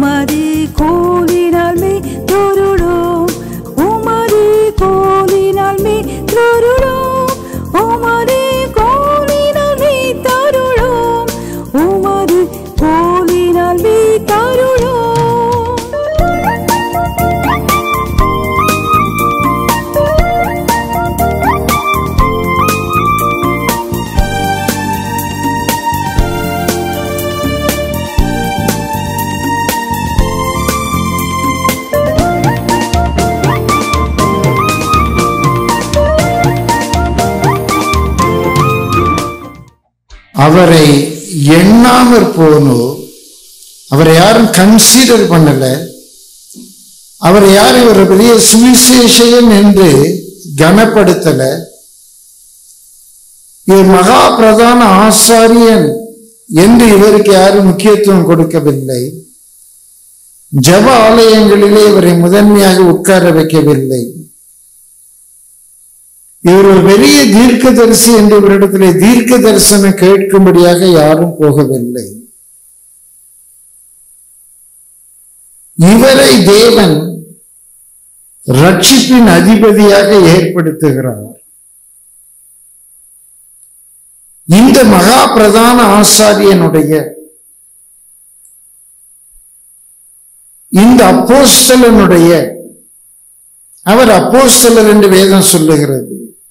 உமது கோலினால் மே தொருளோம் உமது கோலினால் மே தொருளோம் உமது கோலினால் மே தருளோம் உமது கோலினால் மே தருளோம் அவரை எண்ணாமற் போனோம் அவரை யாரும் கன்சிடர் பண்ணல அவரை யாரும் ஒரு பெரிய சுவிசேஷகன் என்று கனப்படுத்தல இவர் மகா பிரதான ஆசாரியன் என்று இவருக்கு யாரும் முக்கியத்துவம் கொடுக்கவில்லை ஜப ஆலயங்களிலே இவரை முதன்மையாக உட்கார வைக்கவில்லை இவர் ஒரு பெரிய தீர்க்கதரிசி என்று இவரிடத்திலே தீர்க்க தரிசனம் கேட்கும்படியாக யாரும் போகவில்லை இவரை தேவன் ரட்சிப்பின் அதிபதியாக ஏற்படுத்துகிறார் இந்த மகா பிரதான ஆசாரியனுடைய இந்த அப்போஸ்தலனுடைய அவர் அப்போஸ்தலர் என்று வேதம் சொல்லுகிறது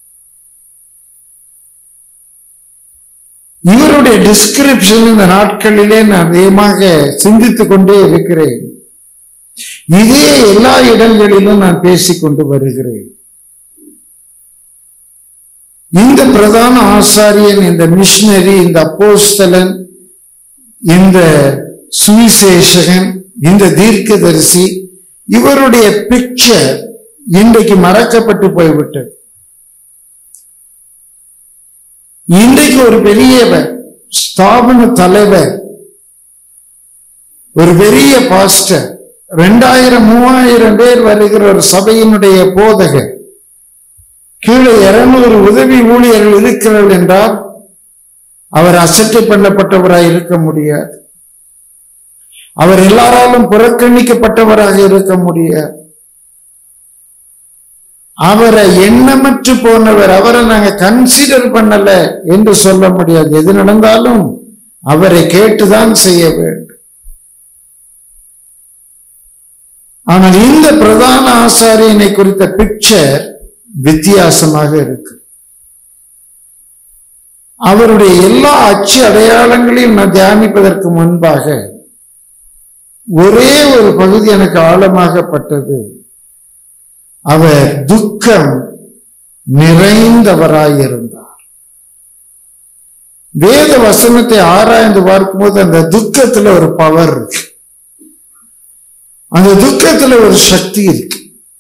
இவருடைய டிஸ்கிரிப்ஷன் இந்த நாட்களிலே நான் அதிகமாக சிந்தித்துக் கொண்டே இருக்கிறேன் இதே எல்லா இடங்களிலும் நான் பேசிக் கொண்டு வருகிறேன் இந்த பிரதான ஆசாரியன் இந்த மிஷினரி இந்த அப்போஸ்தலன் இந்த சுவிசேஷகன் இந்த தீர்க்கதரிசி இவருடைய பிக்சர் இன்றைக்கு மறக்கப்பட்டு போய்விட்டது இன்றைக்கு ஒரு பெரியவர் ஸ்தாபன தலைவர் ஒரு பெரிய பாஸ்டர் ரெண்டாயிரம் மூவாயிரம் பேர் வருகிற ஒரு சபையினுடைய போதகர் கீழே இருநூறு உதவி ஊழியர்கள் இருக்கிறார்கள் என்றால் அவர் அசட்டை பண்ணப்பட்டவராய் இருக்க முடியாது அவர் எல்லாராலும் புறக்கணிக்கப்பட்டவராக இருக்க முடியாது அவரை எண்ணமற்று போனவர் அவரை நாங்க கன்சிடர் பண்ணல என்று சொல்ல முடியாது எது நடந்தாலும் அவரை கேட்டுதான் செய்ய வேண்டும் ஆனால் இந்த பிரதான ஆசாரியனை குறித்த பிக்சர் வித்தியாசமாக இருக்கு அவருடைய எல்லா அச்சு அடையாளங்களையும் நான் தியானிப்பதற்கு முன்பாக ஒரே ஒரு பகுதி எனக்கு ஆழமாகப்பட்டது அவர் துக்கம் நிறைந்தவராயிருந்தார் வேத வசனத்தை ஆராய்ந்து பார்க்கும்போது அந்த துக்கத்துல ஒரு பவர் இருக்கு அந்த துக்கத்துல ஒரு சக்தி இருக்கு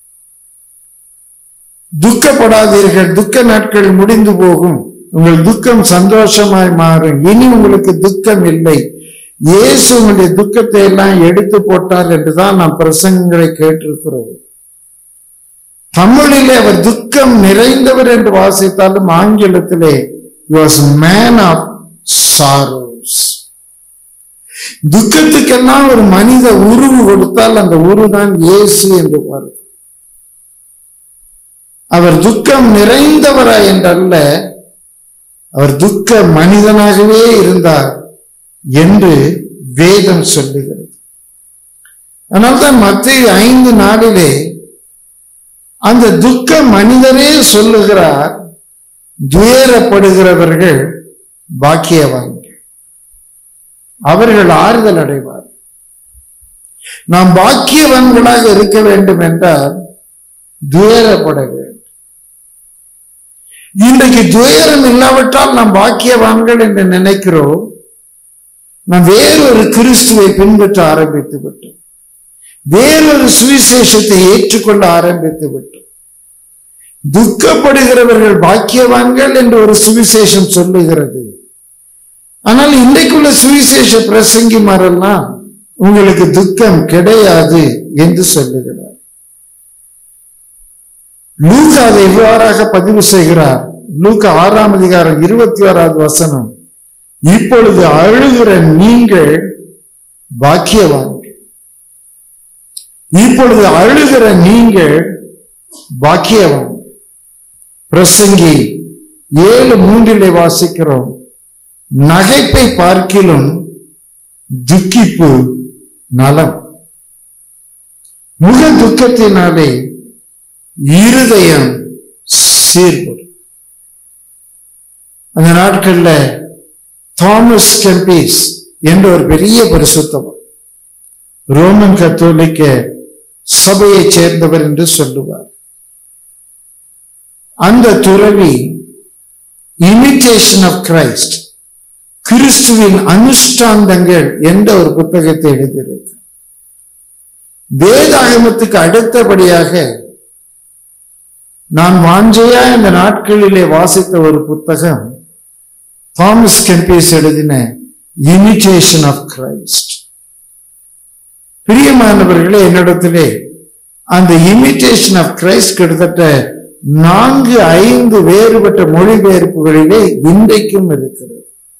துக்கப்படாதீர்கள் துக்க நாட்கள் முடிந்து போகும் உங்கள் துக்கம் சந்தோஷமாய் மாறும் இனி உங்களுக்கு துக்கம் இல்லை இயேசு உங்களுடைய துக்கத்தை எல்லாம் எடுத்து போட்டார் என்றுதான் நாம் பிரசங்கங்களை கேட்டிருக்கிறோம் தமிழிலே அவர் துக்கம் நிறைந்தவர் என்று வாசித்தாலும் ஆங்கிலத்திலே வாஸ் மேன் ஆஃப் சாரோஸ் துக்கத்துக்கெல்லாம் ஒரு மனித உருவு கொடுத்தால் அந்த உருதான் இயேசு என்று பாருங்க அவர் துக்கம் நிறைந்தவரா என்றல்ல அவர் துக்க மனிதனாகவே இருந்தார் என்று வேதம் சொல்லுகிறது அதனால்தான் மத்திய ஐந்து நாளிலே அந்த துக்க மனிதரே சொல்லுகிறார் துயரப்படுகிறவர்கள் பாக்கியவான்கள் அவர்கள் ஆறுதல் அடைவார் நாம் பாக்கியவான்களாக இருக்க வேண்டும் என்றால் துயரப்பட வேண்டும் இன்றைக்கு துயரம் இல்லாவிட்டால் நாம் பாக்கியவான்கள் என்று நினைக்கிறோம் நாம் வேறொரு கிறிஸ்துவை பின்பற்ற ஆரம்பித்து விட்டோம் வேறொரு சுவிசேஷத்தை ஏற்றுக்கொள்ள ஆரம்பித்து விட்டோம் துக்கப்படுகிறவர்கள் பாக்கியவான்கள் என்று ஒரு சுவிசேஷம் சொல்லுகிறது ஆனால் இன்றைக்குள்ள சுவிசேஷ பிரசங்கிமாரெல்லாம் உங்களுக்கு துக்கம் கிடையாது என்று சொல்லுகிறார் லூக்கா அதை இவ்வாறாக பதிவு செய்கிறார் லூக்கா ஆறாம் அதிகாரம் இருபத்தி ஆறாவது வசனம் இப்பொழுது அழுகிற நீங்கள் பாக்கியவான்கள் இப்பொழுது அழுகிற நீங்கள் பாக்கியவன் பிரசங்கி ஏழு மூன்றிலே வாசிக்கிறோம் நகைப்பை பார்க்கிலும் துக்கிப்பு நலம் முக துக்கத்தினாலே இருதயம் சீர்படும் அந்த நாட்கள்ல தாமஸ் கெம்பீஸ் என்ற ஒரு பெரிய பரிசுத்தவர் ரோமன் கத்தோலிக்க சபையைச் சேர்ந்தவர் என்று சொல்லுவார் அந்த துறவி இமிட்டேஷன் ஆஃப் கிரைஸ்ட் கிறிஸ்துவின் அனுஷ்டாந்தங்கள் என்ற ஒரு புத்தகத்தை எழுதியிருக்கிறார் வேதாகமத்துக்கு அடுத்தபடியாக நான் வாஞ்சையா இந்த நாட்களிலே வாசித்த ஒரு புத்தகம் தாமஸ் கெம்பீஸ் எழுதின இமிட்டேஷன் ஆஃப் கிரைஸ்ட் பிரியமானவர்களே என்னிடத்திலே அந்த இமிட்டேஷன் ஆஃப் கிரைஸ்ட் கிட்டத்தட்ட நான்கு ஐந்து வேறுபட்ட மொழிபெயர்ப்புகளிலே இன்றைக்கும் இருக்கிறது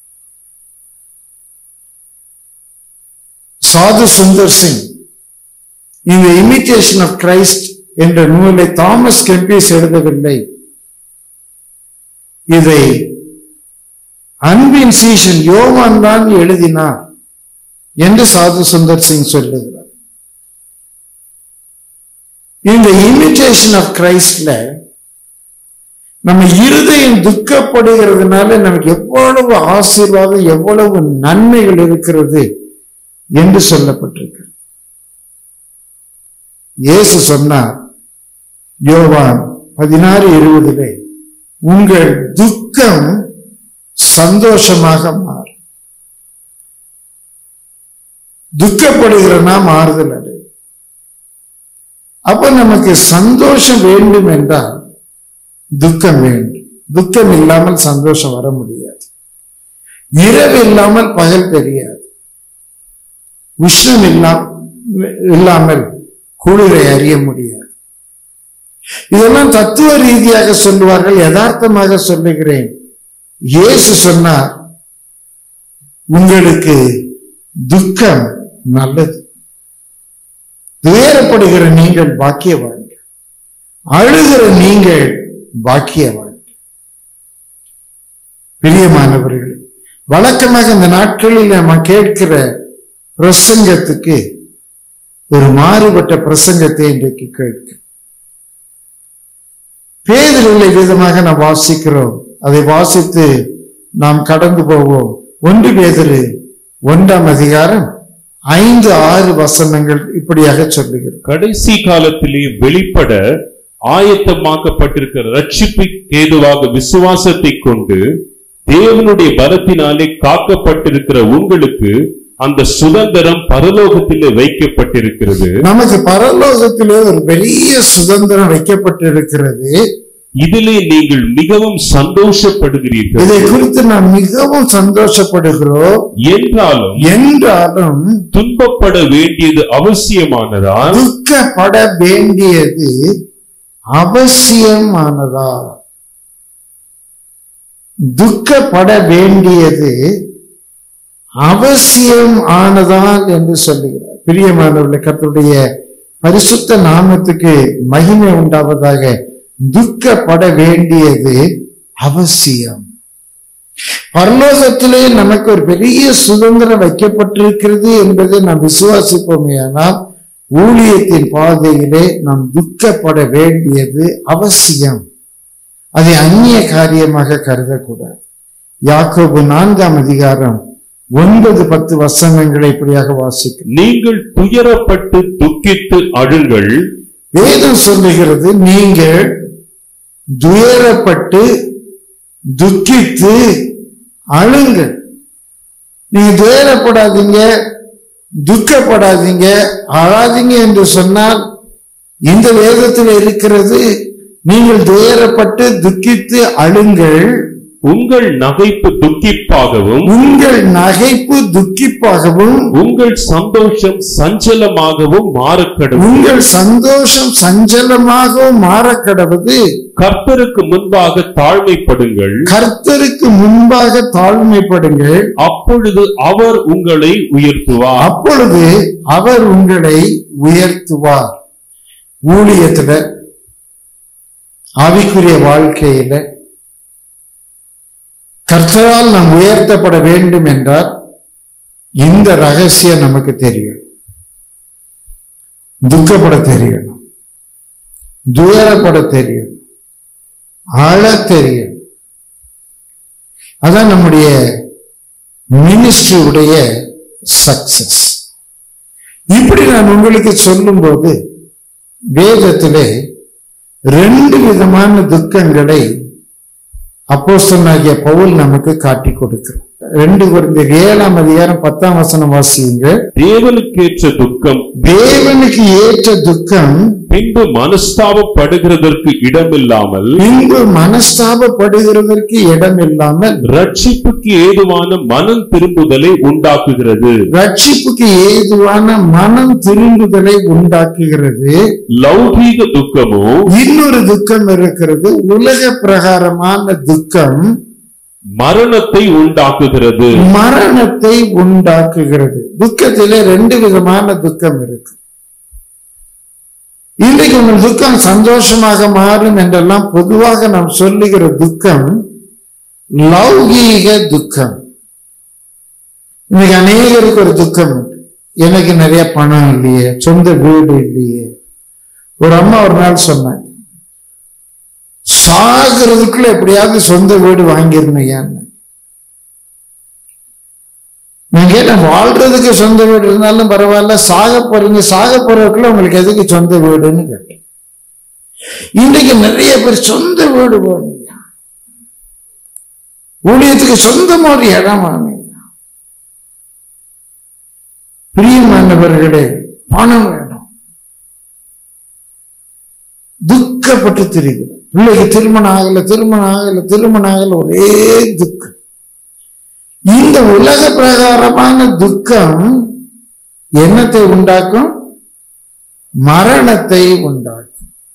சாது சுந்தர் சிங் இந்த இமிட்டேஷன் ஆஃப் கிரைஸ்ட் என்ற நூலை தாமஸ் கெம்பீஸ் எழுதவில்லை இதை அன்பின் சீஷன் யோவான் தான் எழுதினார் என்று சாது சுந்தர் சிங் சொல்லுகிறார் இந்த இமிட்டேஷன் ஆஃப் கிரைஸ்ட்ல நம்ம இருதயம் துக்கப்படுகிறதுனால நமக்கு எவ்வளவு ஆசீர்வாதம் எவ்வளவு நன்மைகள் இருக்கிறது என்று சொல்லப்பட்டிருக்கு இயேசு சொன்னார் யோவான் பதினாறு இருபதிலே உங்கள் துக்கம் சந்தோஷமாக மாறும் துக்கப்படுகிறனா மாறுதல் அடை அப்ப நமக்கு சந்தோஷம் வேண்டும் என்றால் துக்கம் வேண்டும் துக்கம் இல்லாமல் சந்தோஷம் வர முடியாது இரவு இல்லாமல் பகல் தெரியாது உஷ்ணம் இல்லா- இல்லாமல் குளிரை அறிய முடியாது இதெல்லாம் தத்துவ ரீதியாக சொல்லுவார்கள் யதார்த்தமாக சொல்லுகிறேன் இயேசு சொன்னார் உங்களுக்கு துக்கம் நல்லது துயரப்படுகிற நீங்கள் பாக்கியவான்கள் அழுகிற நீங்கள் பாக்கியவான்கள் பிரியமானவர்களே வழக்கமாக இந்த நாட்களில் நம்ம கேட்கிற பிரசங்கத்துக்கு ஒரு மாறுபட்ட பிரசங்கத்தை இன்றைக்கு கேட்க பேதர்களை விதமாக நாம் வாசிக்கிறோம் அதை வாசித்து நாம் கடந்து போவோம் ஒன்று பேதரு ஒன்றாம் அதிகாரம் ஐந்து ஆறு வசனங்கள் இப்படியாக சொல்லுகிறது கடைசி காலத்திலே வெளிப்பட ஆயத்தமாக்கப்பட்டிருக்கிற ரட்சிப்பு ஏதுவாக விசுவாசத்தை கொண்டு தேவனுடைய பலத்தினாலே காக்கப்பட்டிருக்கிற உங்களுக்கு அந்த சுதந்திரம் பரலோகத்திலே வைக்கப்பட்டிருக்கிறது நமக்கு பரலோகத்திலே ஒரு பெரிய சுதந்திரம் வைக்கப்பட்டிருக்கிறது இதிலே நீங்கள் மிகவும் சந்தோஷப்படுகிறீர்கள் இதை குறித்து நாம் மிகவும் சந்தோஷப்படுகிறோம் என்றாலும் என்றாலும் துன்பப்பட வேண்டியது அவசியமானதால் துக்கப்பட வேண்டியது அவசியமானதா துக்கப்பட வேண்டியது அவசியம் ஆனதால் என்று சொல்லுகிறார் பிரியமானவர்களே கர்த்தருடைய பரிசுத்த நாமத்துக்கு மகிமை உண்டாவதாக துக்கப்பட வேண்டியது அவசியம் பரலோகத்திலே நமக்கு ஒரு பெரிய சுதந்திரம் வைக்கப்பட்டிருக்கிறது என்பதை நாம் விசுவாசிப்போமே ஆனால் ஊழியத்தின் பாதையிலே நாம் துக்கப்பட வேண்டியது அவசியம் அதை அந்நிய காரியமாக கருதக்கூடாது யாக்கோபு நான்காம் அதிகாரம் ஒன்பது பத்து வசனங்களை இப்படியாக வாசிக்கும் நீங்கள் துயரப்பட்டு துக்கித்து அழுங்கள் வேதம் சொல்லுகிறது நீங்கள் துயரப்பட்டு துக்கித்து அழுங்கள் நீங்க துயரப்படாதீங்க துக்கப்படாதீங்க அழாதீங்க என்று சொன்னால் இந்த வேதத்தில் இருக்கிறது நீங்கள் துயரப்பட்டு துக்கித்து அழுங்கள் உங்கள் நகைப்பு துக்கிப்பாகவும் உங்கள் நகைப்பு துக்கிப்பாகவும் உங்கள் சந்தோஷம் சஞ்சலமாகவும் மாறக்கடும் உங்கள் சந்தோஷம் சஞ்சலமாகவும் மாறக்கடவது கர்த்தருக்கு முன்பாக தாழ்மைப்படுங்கள் கர்த்தருக்கு முன்பாக தாழ்மைப்படுங்கள் அப்பொழுது அவர் உங்களை உயர்த்துவார் அப்பொழுது அவர் உங்களை உயர்த்துவார் ஊழியத்துல ஆவிக்குரிய வாழ்க்கையில கர்த்தரால் நாம் உயர்த்தப்பட வேண்டும் என்றால் இந்த ரகசியம் நமக்கு தெரியும் துக்கப்பட தெரியணும் துயரப்பட தெரியும் அழ தெரியும் அதான் நம்முடைய மினிஸ்ட்ரியுடைய சக்சஸ் இப்படி நான் உங்களுக்கு சொல்லும்போது வேதத்திலே ரெண்டு விதமான துக்கங்களை அப்போஸ்தலனாகிய பவுல் நமக்கு காட்டி கொடுக்கிறார் ரெண்டு குறைந்த ஏழாம் அதிகாரம் பத்தாம் வசனம் வாசியுங்க தேவனுக்கேற்ற துக்கம் தேவனுக்கு ஏற்ற துக்கம் பின்பு மனஸ்தாபப்படுகிறதற்கு இடமில்லாமல் பின்பு மனஸ்தாபப்படுகிறதற்கு இடம் இல்லாமல் ரட்சிப்புக்கு ஏதுவான மனம் திரும்புதலை உண்டாக்குகிறது ரட்சிப்புக்கு ஏதுவான மனம் திரும்புதலை உண்டாக்குகிறது லௌகீக துக்கமோ இன்னொரு துக்கம் இருக்கிறது உலக பிரகாரமான துக்கம் மரணத்தை உண்டாக்குகிறது மரணத்தை உண்டாக்குகிறது துக்கத்திலே ரெண்டு விதமான துக்கம் இருக்கு இன்றைக்கு உங்கள் துக்கம் சந்தோஷமாக மாறும் என்றெல்லாம் பொதுவாக நாம் சொல்லுகிற துக்கம் லௌகீக துக்கம் இன்னைக்கு அநேகருக்கு ஒரு துக்கம் உண்டு. எனக்கு நிறைய பணம் இல்லையே சொந்த வீடு இல்லையே ஒரு அம்மா ஒரு நாள் சொன்னாங்க சாகிறதுக்குள்ள எப்படியாவது சொந்த வீடு வாங்கிடணும் ஏன்னு நான் கேட்டேன் வாழ்றதுக்கு சொந்த வீடு இருந்தாலும் பரவாயில்ல சாக போறீங்க சாக போறதுக்குள்ள உங்களுக்கு எதுக்கு சொந்த வீடுன்னு கேட்டேன் இன்றைக்கு நிறைய பேர் சொந்த வீடு போனீங்க ஊழியத்துக்கு சொந்தமா ஒரு இடம் வாங்குங்க பிரியமானவர்களே பணம் வேணும் துக்கப்பட்டு திரிகிறோம் பிள்ளைக்கு திருமணம் ஆகல திருமணம் ஆகல திருமணம் ஆகல ஒரே துக்கம் இந்த உலக பிரகாரமான துக்கம் என்னத்தை உண்டாக்கும் மரணத்தை உண்டாக்கும்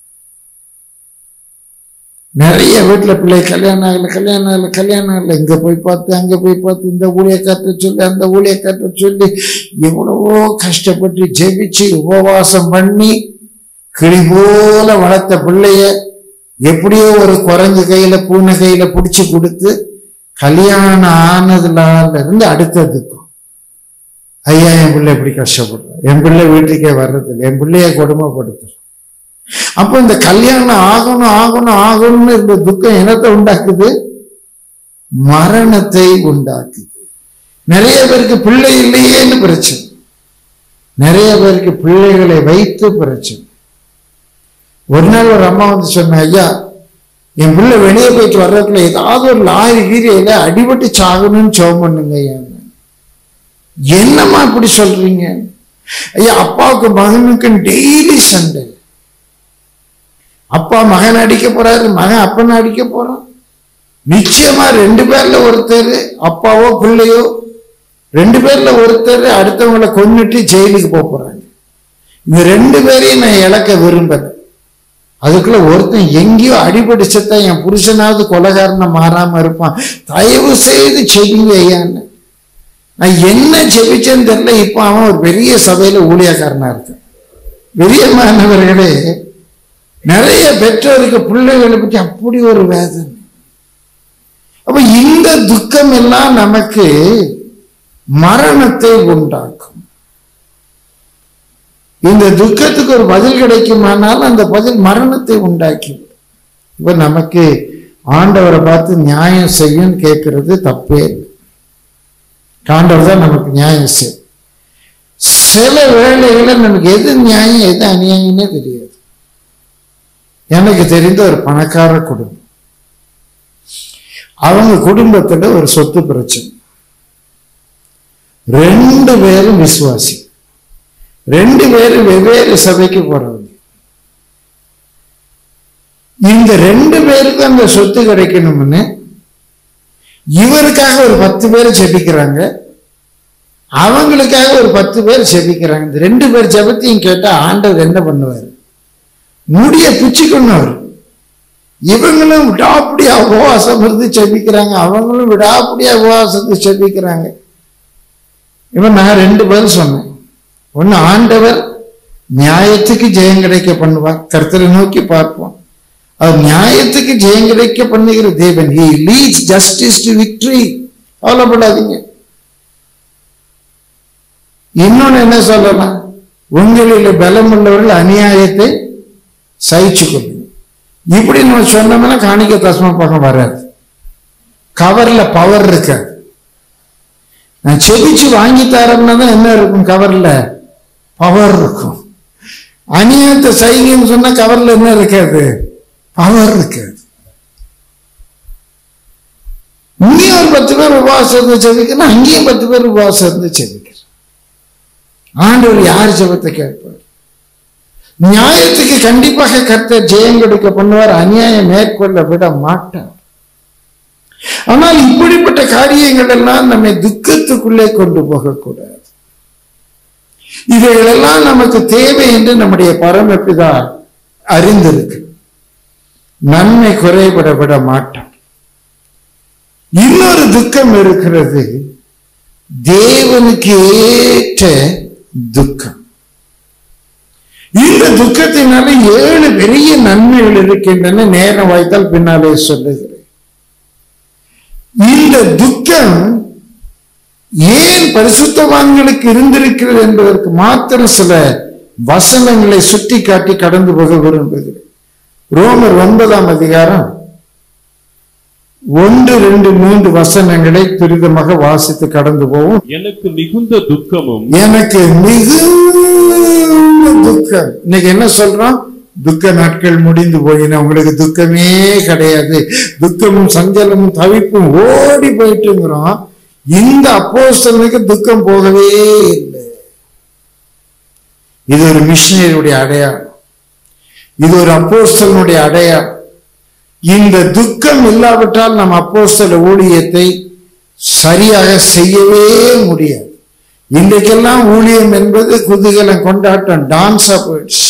நிறைய வீட்டுல பிள்ளை கல்யாணம் ஆகல கல்யாணம் ஆகல கல்யாணம் ஆகல இங்க போய் பார்த்து அங்க போய் பார்த்து இந்த ஊழியக்காற்ற சொல்லி அந்த ஊழியக்காற்ற சொல்லி எவ்வளவோ கஷ்டப்பட்டு ஜெபிச்சு உபவாசம் பண்ணி கிளி போல வளர்த்த பிள்ளைய எப்படியோ ஒரு குரங்கு கையில பூனை கையில புடிச்சு கொடுத்து கல்யாணம் ஆனதுல இருந்து அடுத்ததுக்கும் ஐயா என் பிள்ளை எப்படி கஷ்டப்படுறேன் என் பிள்ளை வீட்டுக்கே வர்றதில்லை என் பிள்ளைய கொடுமைப்படுத்துறேன் அப்போ இந்த கல்யாணம் ஆகணும் ஆகணும் ஆகணும்னு இந்த துக்கம் என்னத்தை உண்டாக்குது மரணத்தை உண்டாக்குது நிறைய பேருக்கு பிள்ளை இல்லையேன்னு பிரச்சனை நிறைய பேருக்கு பிள்ளைகளை வைத்து பிரச்சனை ஒரு நாள் ஒரு அம்மா வந்து சொன்ன ஐயா என் பிள்ளை வெளியே போயிட்டு வர்றதுக்குள்ள ஏதாவது ஒரு லாரி கீரையில அடிபட்டு சாகணும்னு சோம் பண்ணுங்க ஐயா என்னம்மா இப்படி சொல்றீங்க ஐயா அப்பாவுக்கு மகனுக்கும் டெய்லி சண்டை அப்பா மகன் அடிக்க போறாரு மகன் அப்பனை அடிக்க போறான் நிச்சயமா ரெண்டு பேர்ல ஒருத்தர் அப்பாவோ பிள்ளையோ ரெண்டு பேர்ல ஒருத்தர் அடுத்தவங்களை கொன்னுட்டு ஜெயிலுக்கு போக போறாங்க இந்த ரெண்டு பேரையும் நான் இழக்க விரும்பல அதுக்குள்ள ஒருத்தன் எங்கேயோ அடிபட்டு செத்தா என் புருஷனாவது கொலகாரனை மாறாம இருப்பான் தயவு செய்து செவிங்க ஐயான்னு நான் என்ன ஜெபிச்சேன்னு தெரியல இப்போ அவன் ஒரு பெரிய சபையில ஊழியக்காரனா இருக்கான் பெரிய மாணவர்களே நிறைய பெற்றோருக்கு பிள்ளைகளை பற்றி அப்படி ஒரு வேதனை அப்ப இந்த துக்கம் எல்லாம் நமக்கு மரணத்தை உண்டாக்கும் இந்த துக்கத்துக்கு ஒரு பதில் கிடைக்குமானால் அந்த பதில் மரணத்தை உண்டாக்கி இப்ப நமக்கு ஆண்டவரை பார்த்து நியாயம் செய்யும் கேட்கறது தப்பே இல்லை ஆண்டவர் தான் நமக்கு நியாயம் செய்யும் சில வேளைகளில் நமக்கு எது நியாயம் எது அநியாயம்னே தெரியாது எனக்கு தெரிந்த ஒரு பணக்கார குடும்பம் அவங்க குடும்பத்துல ஒரு சொத்து பிரச்சனை ரெண்டு பேரும் விசுவாசி ரெண்டு பேரும் வெவ்வேறு சபைக்கு போறவங்க இந்த ரெண்டு பேருக்கும் அந்த சொத்து கிடைக்கணும்னு இவருக்காக ஒரு பத்து பேர் ஜெபிக்கிறாங்க அவங்களுக்காக ஒரு பத்து பேர் ஜெபிக்கிறாங்க இந்த ரெண்டு பேர் ஜெபத்தையும் கேட்டா ஆண்டவர் என்ன பண்ணுவார் முடிய பிச்சுக்கணும் அவர் இவங்களும் விடாப்படியா உபவாசம் இருந்து செபிக்கிறாங்க அவங்களும் விடாப்படியா உபவாசத்தை செபிக்கிறாங்க இவன் நான் ரெண்டு பேரும் சொன்னேன் ஒண்ணு ஆண்டவர் நியாயத்துக்கு ஜெயம் கிடைக்க பண்ணுவார் கர்த்தரை நோக்கி பார்ப்போம் அவர் நியாயத்துக்கு ஜெயம் கிடைக்க பண்ணுகிற தேவன் he leads justice to victory கவலைப்படாதீங்க இன்னொன்னு என்ன சொல்லலாம் உங்களில் பலம் உள்ளவர்கள் அநியாயத்தை சகிச்சு கொள்ளுங்க இப்படி நம்ம சொன்னோம்னா காணிக்க தஸ்மா பக்கம் வராது கவர்ல பவர் இருக்காது நான் செபிச்சு வாங்கி தரேன்னா தான் என்ன இருக்கும் கவர்ல பவர் இருக்கும் அநியாயத்தை சைகன்னு சொன்னா கவர்ல என்ன இருக்காது பவர் இருக்காது இங்கேயும் ஒரு பத்து பேர் உபவாசம் இருந்து செபிக்கணும் அங்கேயும் பத்து பேர் உபவாசம் இருந்து செபிக்கிறேன் ஆண்டவர் யார் ஜெபத்தை கேட்பார் நியாயத்துக்கு கண்டிப்பாக கர்த்தர் ஜெயம் கொடுக்க பண்ணுவார் அநியாயம் மேற்கொள்ள விட மாட்டார் ஆனால் இப்படிப்பட்ட காரியங்கள் எல்லாம் நம்மை துக்கத்துக்குள்ளே கொண்டு போகக்கூடாது இவைகளெல்லாம் நமக்கு தேவை என்று நம்முடைய பரமபிதா அறிந்திருக்கு நன்மை குறைபட விட மாட்டோம் இன்னொரு துக்கம் இருக்கிறது தேவனுக்கு ஏற்ற துக்கம் இந்த துக்கத்தினால ஏழு பெரிய நன்மைகள் இருக்கின்றன நேரம் வாய்த்தால் பின்னாலே சொல்லுகிறேன் இந்த துக்கம் ஏன் பரிசுத்தவான்களுக்கு இருந்திருக்கிறது என்பதற்கு மாத்திரம் சில வசனங்களை சுட்டி காட்டி கடந்து போக விரும்புகிறேன் ரோமர் ஒன்பதாம் அதிகாரம் ஒன்று ரெண்டு மூன்று வசனங்களை துரிதமாக வாசித்து கடந்து போவோம் எனக்கு மிகுந்த துக்கமும் எனக்கு மிகுந்த துக்கம் இன்னைக்கு என்ன சொல்றோம் துக்க நாட்கள் முடிந்து போயின உங்களுக்கு துக்கமே கிடையாது துக்கமும் சஞ்சலமும் தவிப்பும் ஓடி போயிட்டுங்கிறோம் இந்த அப்போஸ்தலனுக்கு துக்கம் போகவே இல்லை இது ஒரு மிஷினரியுடைய அடையாளம் இது ஒரு அப்போஸ்தலனுடைய அடையாளம் இந்த துக்கம் இல்லாவிட்டால் நம் அப்போஸ்தல ஊழியத்தை சரியாக செய்யவே முடியாது இன்றைக்கெல்லாம் ஊழியம் என்பது குதூகலம் கொண்டாட்டம் டான்ஸா போயிடுச்சு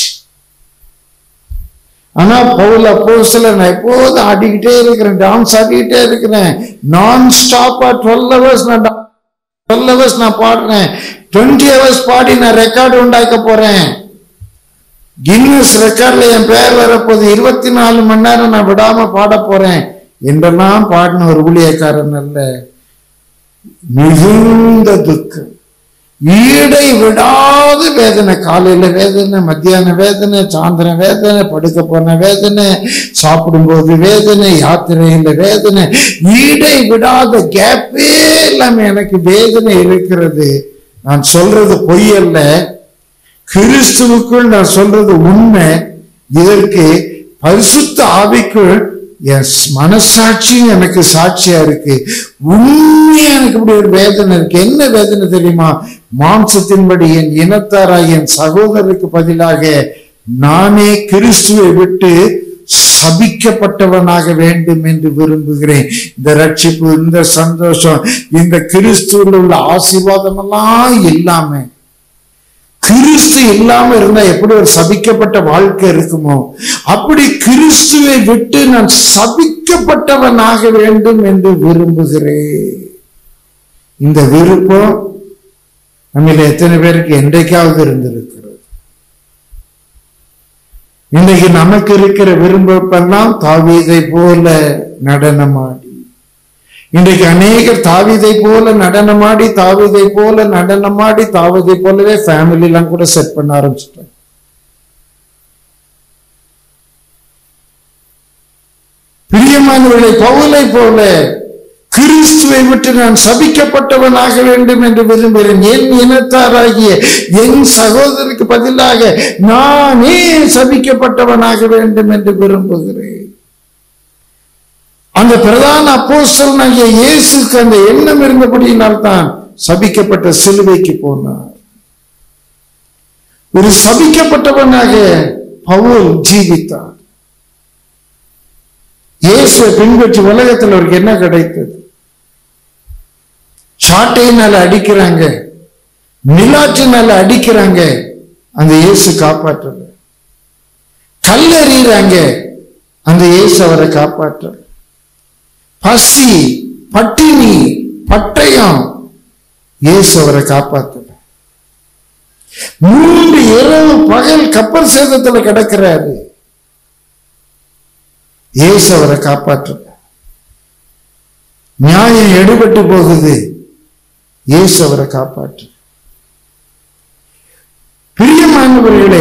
ஆனா பவுல் அப்போஸ்தல நான் எப்போதும் ஆடிக்கிட்டே இருக்கிறேன் டான்ஸ் ஆடிக்கிட்டே இருக்கிறேன் நான் ஸ்டாப்பா டுவெல் ஹவர்ஸ் நான் டுவெல் ஹவர்ஸ் நான் பாடுறேன் டுவெண்ட்டி ஹவர்ஸ் பாடி நான் ரெக்கார்டு உண்டாக்க போறேன் கின்னஸ் ரெக்கார்ட்ல என் பேர் வரப்போது இருபத்தி நாலு மணி நேரம் நான் விடாம பாட போறேன் என்றெல்லாம் பாடின ஒரு ஊழியக்காரன் அல்ல மிகுந்த துக்கம் ஈடை விடாத வேதனை காலையில வேதனை மத்தியான வேதனை சாயந்தரம் வேதனை படுக்க போன வேதனை சாப்பிடும்போது வேதனை யாத்திரையில வேதனை ஈடை விடாத கேப்பே இல்லாம எனக்கு வேதனை இருக்கிறது நான் சொல்றது பொய் அல்ல கிறிஸ்துவுக்குள் நான் சொல்றது உண்மை இதற்கு பரிசுத்த ஆவிக்குள் என் மனசாட்சியும் எனக்கு சாட்சியா இருக்கு உண்மையா எனக்கு இப்படி ஒரு வேதனை இருக்கு என்ன வேதனை தெரியுமா மாம்சத்தின்படி என் இனத்தாராய் என் சகோதரருக்கு பதிலாக நானே கிறிஸ்துவை விட்டு சபிக்கப்பட்டவனாக வேண்டும் என்று விரும்புகிறேன் இந்த ரட்சிப்பு இந்த சந்தோஷம் இந்த கிறிஸ்துவில் உள்ள ஆசீர்வாதம் எல்லாம் இல்லாம கிறிஸ்து இல்லாம இருந்தா எப்படி ஒரு சபிக்கப்பட்ட வாழ்க்கை இருக்குமோ அப்படி கிறிஸ்துவை விட்டு நான் சபிக்கப்பட்டவனாக வேண்டும் என்று விரும்புகிறேன் இந்த விருப்பம் நம்மள எத்தனை பேருக்கு என்றைக்காவது இருந்திருக்கிறது இன்னைக்கு நமக்கு இருக்கிற விருப்பெல்லாம் தாவீதை போல நடனமாடி இன்றைக்கு அநேகர் தாவிதை போல நடனமாடி தாவிதை போல நடனமாடி தாவதை போலவே ஃபேமிலி எல்லாம் கூட செட் பண்ண ஆரம்பிச்சிட்டாங்க பிரியமானவர்களை பவுலை போல கிறிஸ்துவை விட்டு நான் சபிக்கப்பட்டவனாக வேண்டும் என்று விரும்புகிறேன் என் இனத்தாராகிய என் சகோதரருக்கு பதிலாக நானே சபிக்கப்பட்டவனாக வேண்டும் என்று விரும்புகிறேன் அந்த பிரதான அப்போஸ்தலனாகிய இயேசுக்கு அந்த எண்ணம் இருந்தபடியினால் தான் சபிக்கப்பட்ட சிலுவைக்கு போனார் ஒரு சபிக்கப்பட்டவனாக பவுல் ஜீவித்தார் இயேசுவை பின்பற்றி உலகத்தில் அவருக்கு என்ன கிடைத்தது சாட்டையினால அடிக்கிறாங்க நிலாற்றினால அடிக்கிறாங்க அந்த இயேசு காப்பாற்றல கல்லெறிகிறாங்க அந்த இயேசு அவரை காப்பாற்றல பசி பட்டினி பட்டயம் இயேசு அவரை காப்பாற்றல மூன்று இரவு பகல் கப்பல் சேதத்துல கிடக்கிறாரு இயேசு அவரை காப்பாற்றல நியாயம் எடுபட்டு போகுது இயேசு அவரை காப்பாற்று பிரியமானவர்களே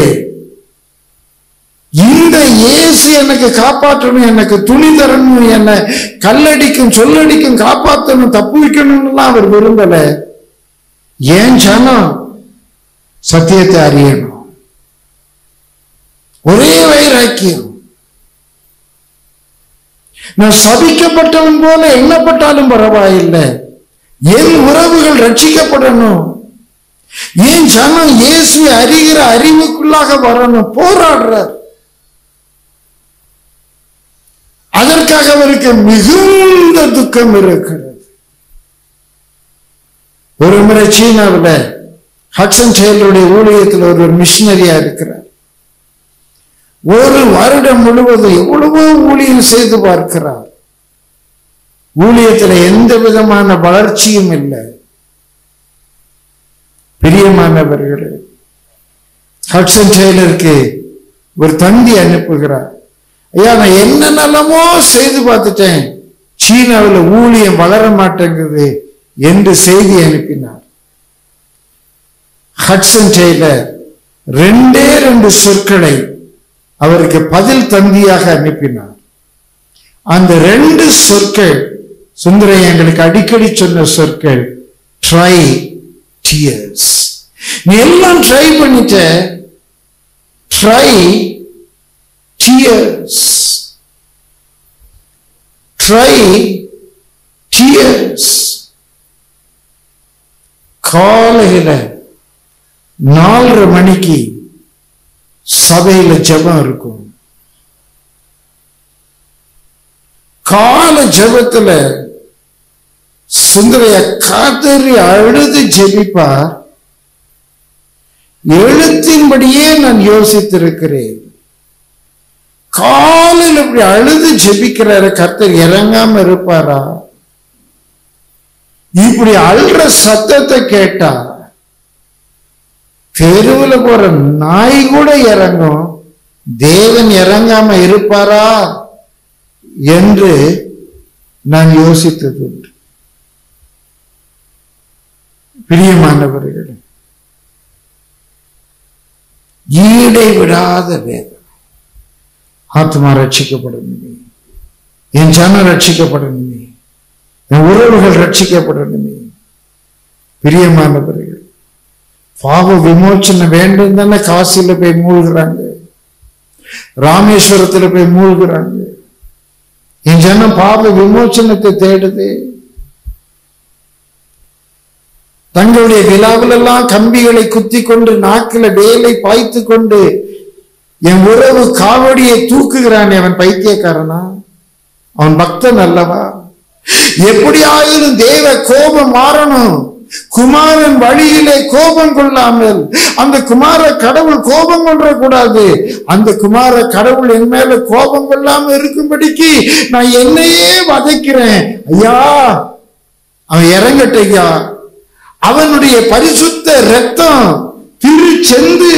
இந்த இயேசு எனக்கு காப்பாற்றணும் எனக்கு துணி தரணும் என்ன கல்லடிக்கும் சொல்லடிக்கும் காப்பாற்றணும் தப்பு வைக்கணும்லாம் அவர் விரும்பல ஏன் ஜனம் சத்தியத்தை அறியணும் ஒரே வைராக்கியம் நான் சபிக்கப்பட்டவன் போல எண்ணப்பட்டாலும் பரவாயில்லை என் உறவுகள் ரட்சிக்கப்படணும் ஏன் ஜனம் இயேசுவை அறிகிற அறிவுக்குள்ளாக வரணும் போராடுறார் அதற்காக அவருக்கு மிகுந்த துக்கம் இருக்கிறது ஒரு முறை சீனாவில் ஹட்சன் டெய்லருடைய ஊழியத்தில் ஒரு மிஷினரியா இருக்கிறார் ஒரு வருடம் முழுவதும் எவ்வளவோ ஊழியம் செய்து பார்க்கிறார் ஊழியத்தில் எந்த விதமான வளர்ச்சியும் இல்லை பிரியமானவர்களே ஹட்சன் டெய்லருக்கு ஒரு தந்தி அனுப்புகிறார் ஐயா நான் என்னென்னமோ செய்து பார்த்துட்டேன் சீனாவில் ஊழியம் வளர மாட்டேங்குது என்று செய்தி அனுப்பினார் ஹட்சன் டெய்லர் ரெண்டே ரெண்டு சொற்களை அவருக்கு பதில் தந்தியாக அனுப்பினார் அந்த ரெண்டு சொற்கள் சுந்தரை எங்களுக்கு அடிக்கடி சொன்ன சொற்கள் ட்ரை டியர்ஸ் நீ எல்லாம் ட்ரை பண்ணிட்ட ட்ரை டியர்ஸ் ட்ரை டியர்ஸ் காலையில நாலரை மணிக்கு சபையில ஜெபம் இருக்கும் கால ஜெபத்துல சுந்தரைய காதறி அழுது ஜெபிப்பா எழுத்தின்படியே நான் யோசித்திருக்கிறேன் காலையில் இப்படி அழுது ஜெபிக்கிறாரு கர்த்தர் இறங்காம இருப்பாரா இப்படி அழுற சத்தத்தை கேட்டா தெருவில் போற நாய் கூட இறங்கும் தேவன் இறங்காம இருப்பாரா என்று நான் யோசித்தது உண்டு பிரியமானவர்கள் ஈடை விடாத வேதனை ஆத்மா ரட்சிக்கப்படணுமே என் ஜனம் ரட்சிக்கப்படணுமே என் உறவுகள் ரட்சிக்கப்படணுமே பிரியமானவர்கள் பாவ விமோச்சனம் வேண்டும் தானே காசில போய் மூழ்கிறாங்க ராமேஸ்வரத்துல போய் மூழ்கிறாங்க என் ஜனம் பாவ விமோச்சனத்தை தேடுது தங்களுடைய விழாவிலெல்லாம் கம்பிகளை குத்தி கொண்டு நாக்கில வேலை பாய்த்து கொண்டு என் உறவு காவடியை தூக்குகிறானே அவன் பைத்தியக்காரனா அவன் பக்தன் அல்லவா எப்படியாயிலும் தேவ கோபம் மாறணும் குமாரன் வழியிலே கோபம் கொள்ளாமல் அந்த குமார கடவுள் கோபம் கொள்ள கூடாது அந்த குமார கடவுள் என் மேல கோபம் கொள்ளாம இருக்கும்படிக்கு நான் என்னையே வதைக்கிறேன் ஐயா அவன் இறங்கட்ட ஐயா அவனுடைய பரிசுத்த ரத்தம் திருச்செந்து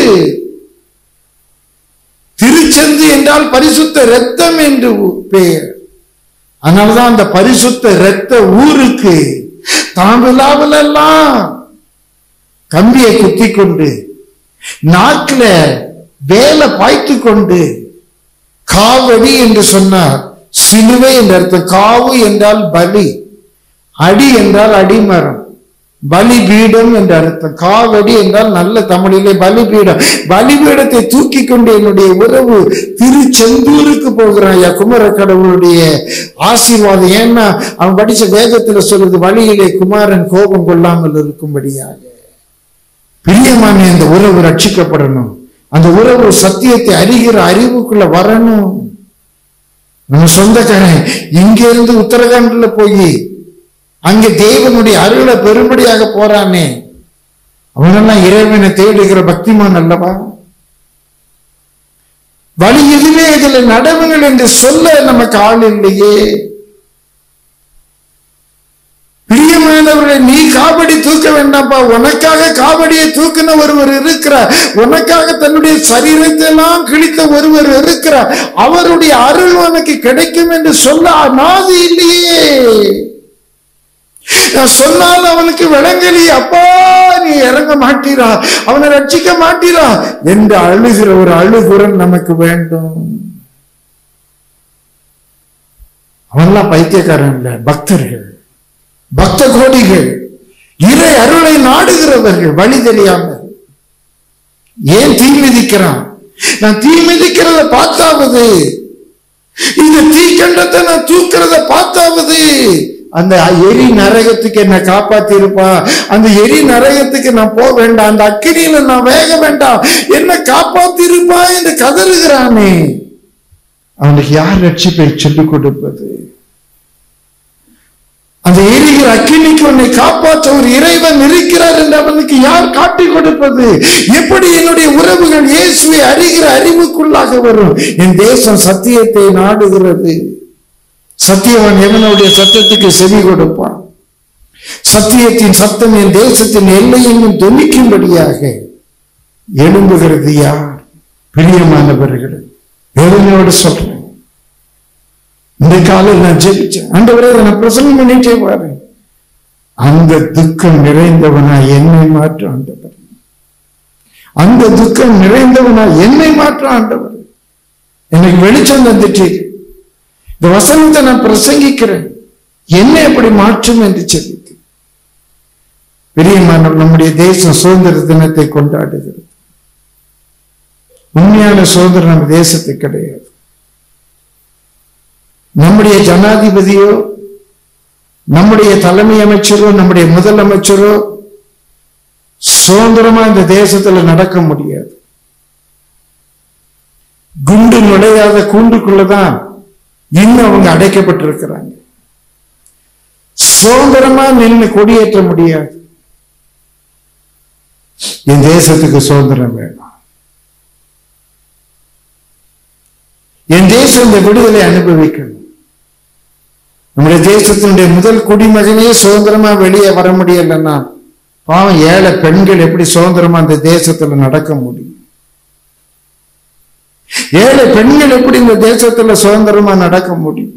திருச்செந்து என்றால் பரிசுத்த ரத்தம் என்று பெயர் அதனாலதான் அந்த பரிசுத்த ரத்த ஊருக்கு தாமிலாவிலெல்லாம் கம்பியை குத்தி கொண்டு நாக்கில வேலை பாய்த்து கொண்டு காவடி என்று சொன்னார் சிலுவை என்ற அர்த்தம் காவு என்றால் பலி அடி என்றால் அடிமரம் பலிபீடம் என்ற அர்த்தம் காவடி என்றால் நல்ல தமிழிலே பலிபீடம் பலிபீடத்தை தூக்கி கொண்டு என்னுடைய உறவு திருச்செந்தூருக்கு போகிறான் ஐயா குமர கடவுளுடைய ஆசீர்வாதம் ஏன்னா அவன் படிச்ச வேதத்துல சொல்லுது வழியிலே குமாரன் கோபம் கொள்ளாமல் இருக்கும்படியாக பிரியமான இந்த உறவு ரட்சிக்கப்படணும் அந்த உறவு சத்தியத்தை அறிகிற அறிவுக்குள்ள வரணும் நம்ம சொந்தக்காரன் இங்க இருந்து உத்தரகாண்ட்ல போய் அங்கே தேவனுடைய அருளை பெரும்படியாக போறானே அவனெல்லாம் இறைவனை தேடுகிற பக்திமான் அல்லவா வழி எதுவே இதுல நடவுங்கள் என்று சொல்ல நமக்கு ஆள் இல்லையே பிரியமானவர்களை நீ காவடி தூக்க வேண்டாம்ப்பா உனக்காக காவடியை தூக்கின ஒருவர் இருக்கிறார் உனக்காக தன்னுடைய சரீரத்தை எல்லாம் கிழித்த ஒருவர் இருக்கிறார் அவருடைய அருள் உனக்கு கிடைக்கும் என்று சொல்ல நாதி இல்லையே நான் சொன்னால் அவனுக்கு விளங்கலி அப்பா நீ இறங்க மாட்டீரா அவனை ரட்சிக்க மாட்டீரா என்று அழுகிற ஒரு அழுகுரல் நமக்கு வேண்டும் அவன்லாம் பைத்தியக்காரன் இல்ல பக்தர்கள் பக்த கோடிகள் இறை அருளை நாடுகிறவர்கள் வழி தெரியாமல் ஏன் தீ மிதிக்கிறான் நான் தீ மிதிக்கிறத பார்த்தாவது இந்த தீ கண்டத்தை நான் தூக்கிறத பார்த்தாவது அந்த எரி நரகத்துக்கு என்ன காப்பாத்தி இருப்பா அந்த எரி நரகத்துக்கு நான் போக வேண்டாம் அந்த அக்கினியில நான் வேக வேண்டாம் என்ன காப்பாத்தி இருப்பா என்று கதறுகிறானே அவனுக்கு யார் ரட்சிப்பை சொல்லிக் கொடுப்பது அந்த எரிகிற அக்கினிக்கு உன்னை காப்பாற்ற ஒரு இறைவன் இருக்கிறார் என்று அவனுக்கு யார் காட்டிக் கொடுப்பது எப்படி என்னுடைய உறவுகள் இயேசுவை அறிகிற அறிவுக்குள்ளாக வரும் என் தேசம் சத்தியத்தை நாடுகிறது சத்தியவன் எவனுடைய சத்தத்துக்கு செவி கொடுப்பான் சத்தியத்தின் சத்தம் என் தேசத்தின் எல்லையெங்கும் தொனிக்கும்படியாக எழும்புகிறது யார் பிரியமானவர்கள் வேதனையோடு சொல்றேன் இந்த காலையில் நான் ஜெபிச்சேன் ஆண்டவரே இதை நான் பிரசங்கம் பண்ணிட்டே பாரு அந்த துக்கம் நிறைந்தவனா என்னை மாற்ற ஆண்டவர் அந்த துக்கம் நிறைந்தவனா என்னை மாற்ற ஆண்டவர் எனக்கு வெளிச்சம் தந்துட்டு இந்த வசனத்தை நான் பிரசங்கிக்கிறேன் என்னை எப்படி மாற்றும் என்று சொல்லிட்டு பிரியமானவர் நம்முடைய தேசம் சுதந்திர தினத்தை கொண்டாடுகிறது உண்மையான சுதந்திரம் நம்ம தேசத்துக்கு கிடையாது நம்முடைய ஜனாதிபதியோ நம்முடைய தலைமை அமைச்சரோ நம்முடைய முதலமைச்சரோ சுதந்திரமா இந்த தேசத்துல நடக்க முடியாது குண்டு நுழையாத கூண்டுக்குள்ளதான் இன்னும் அவங்க அடைக்கப்பட்டிருக்கிறாங்க சுதந்திரமா நின்று கொடியேற்ற முடியாது என் தேசத்துக்கு சுதந்திரம் வேணும் என் தேசம் இந்த விடுதலை அனுபவிக்கணும் நம்முடைய தேசத்தினுடைய முதல் குடிமகனே சுதந்திரமா வெளியே வர முடியலன்னா பாவம் ஏழை பெண்கள் எப்படி சுதந்திரமா அந்த தேசத்துல நடக்க முடியும் ஏழை பெண்கள் எப்படி இந்த தேசத்துல சுதந்திரமா நடக்க முடியும்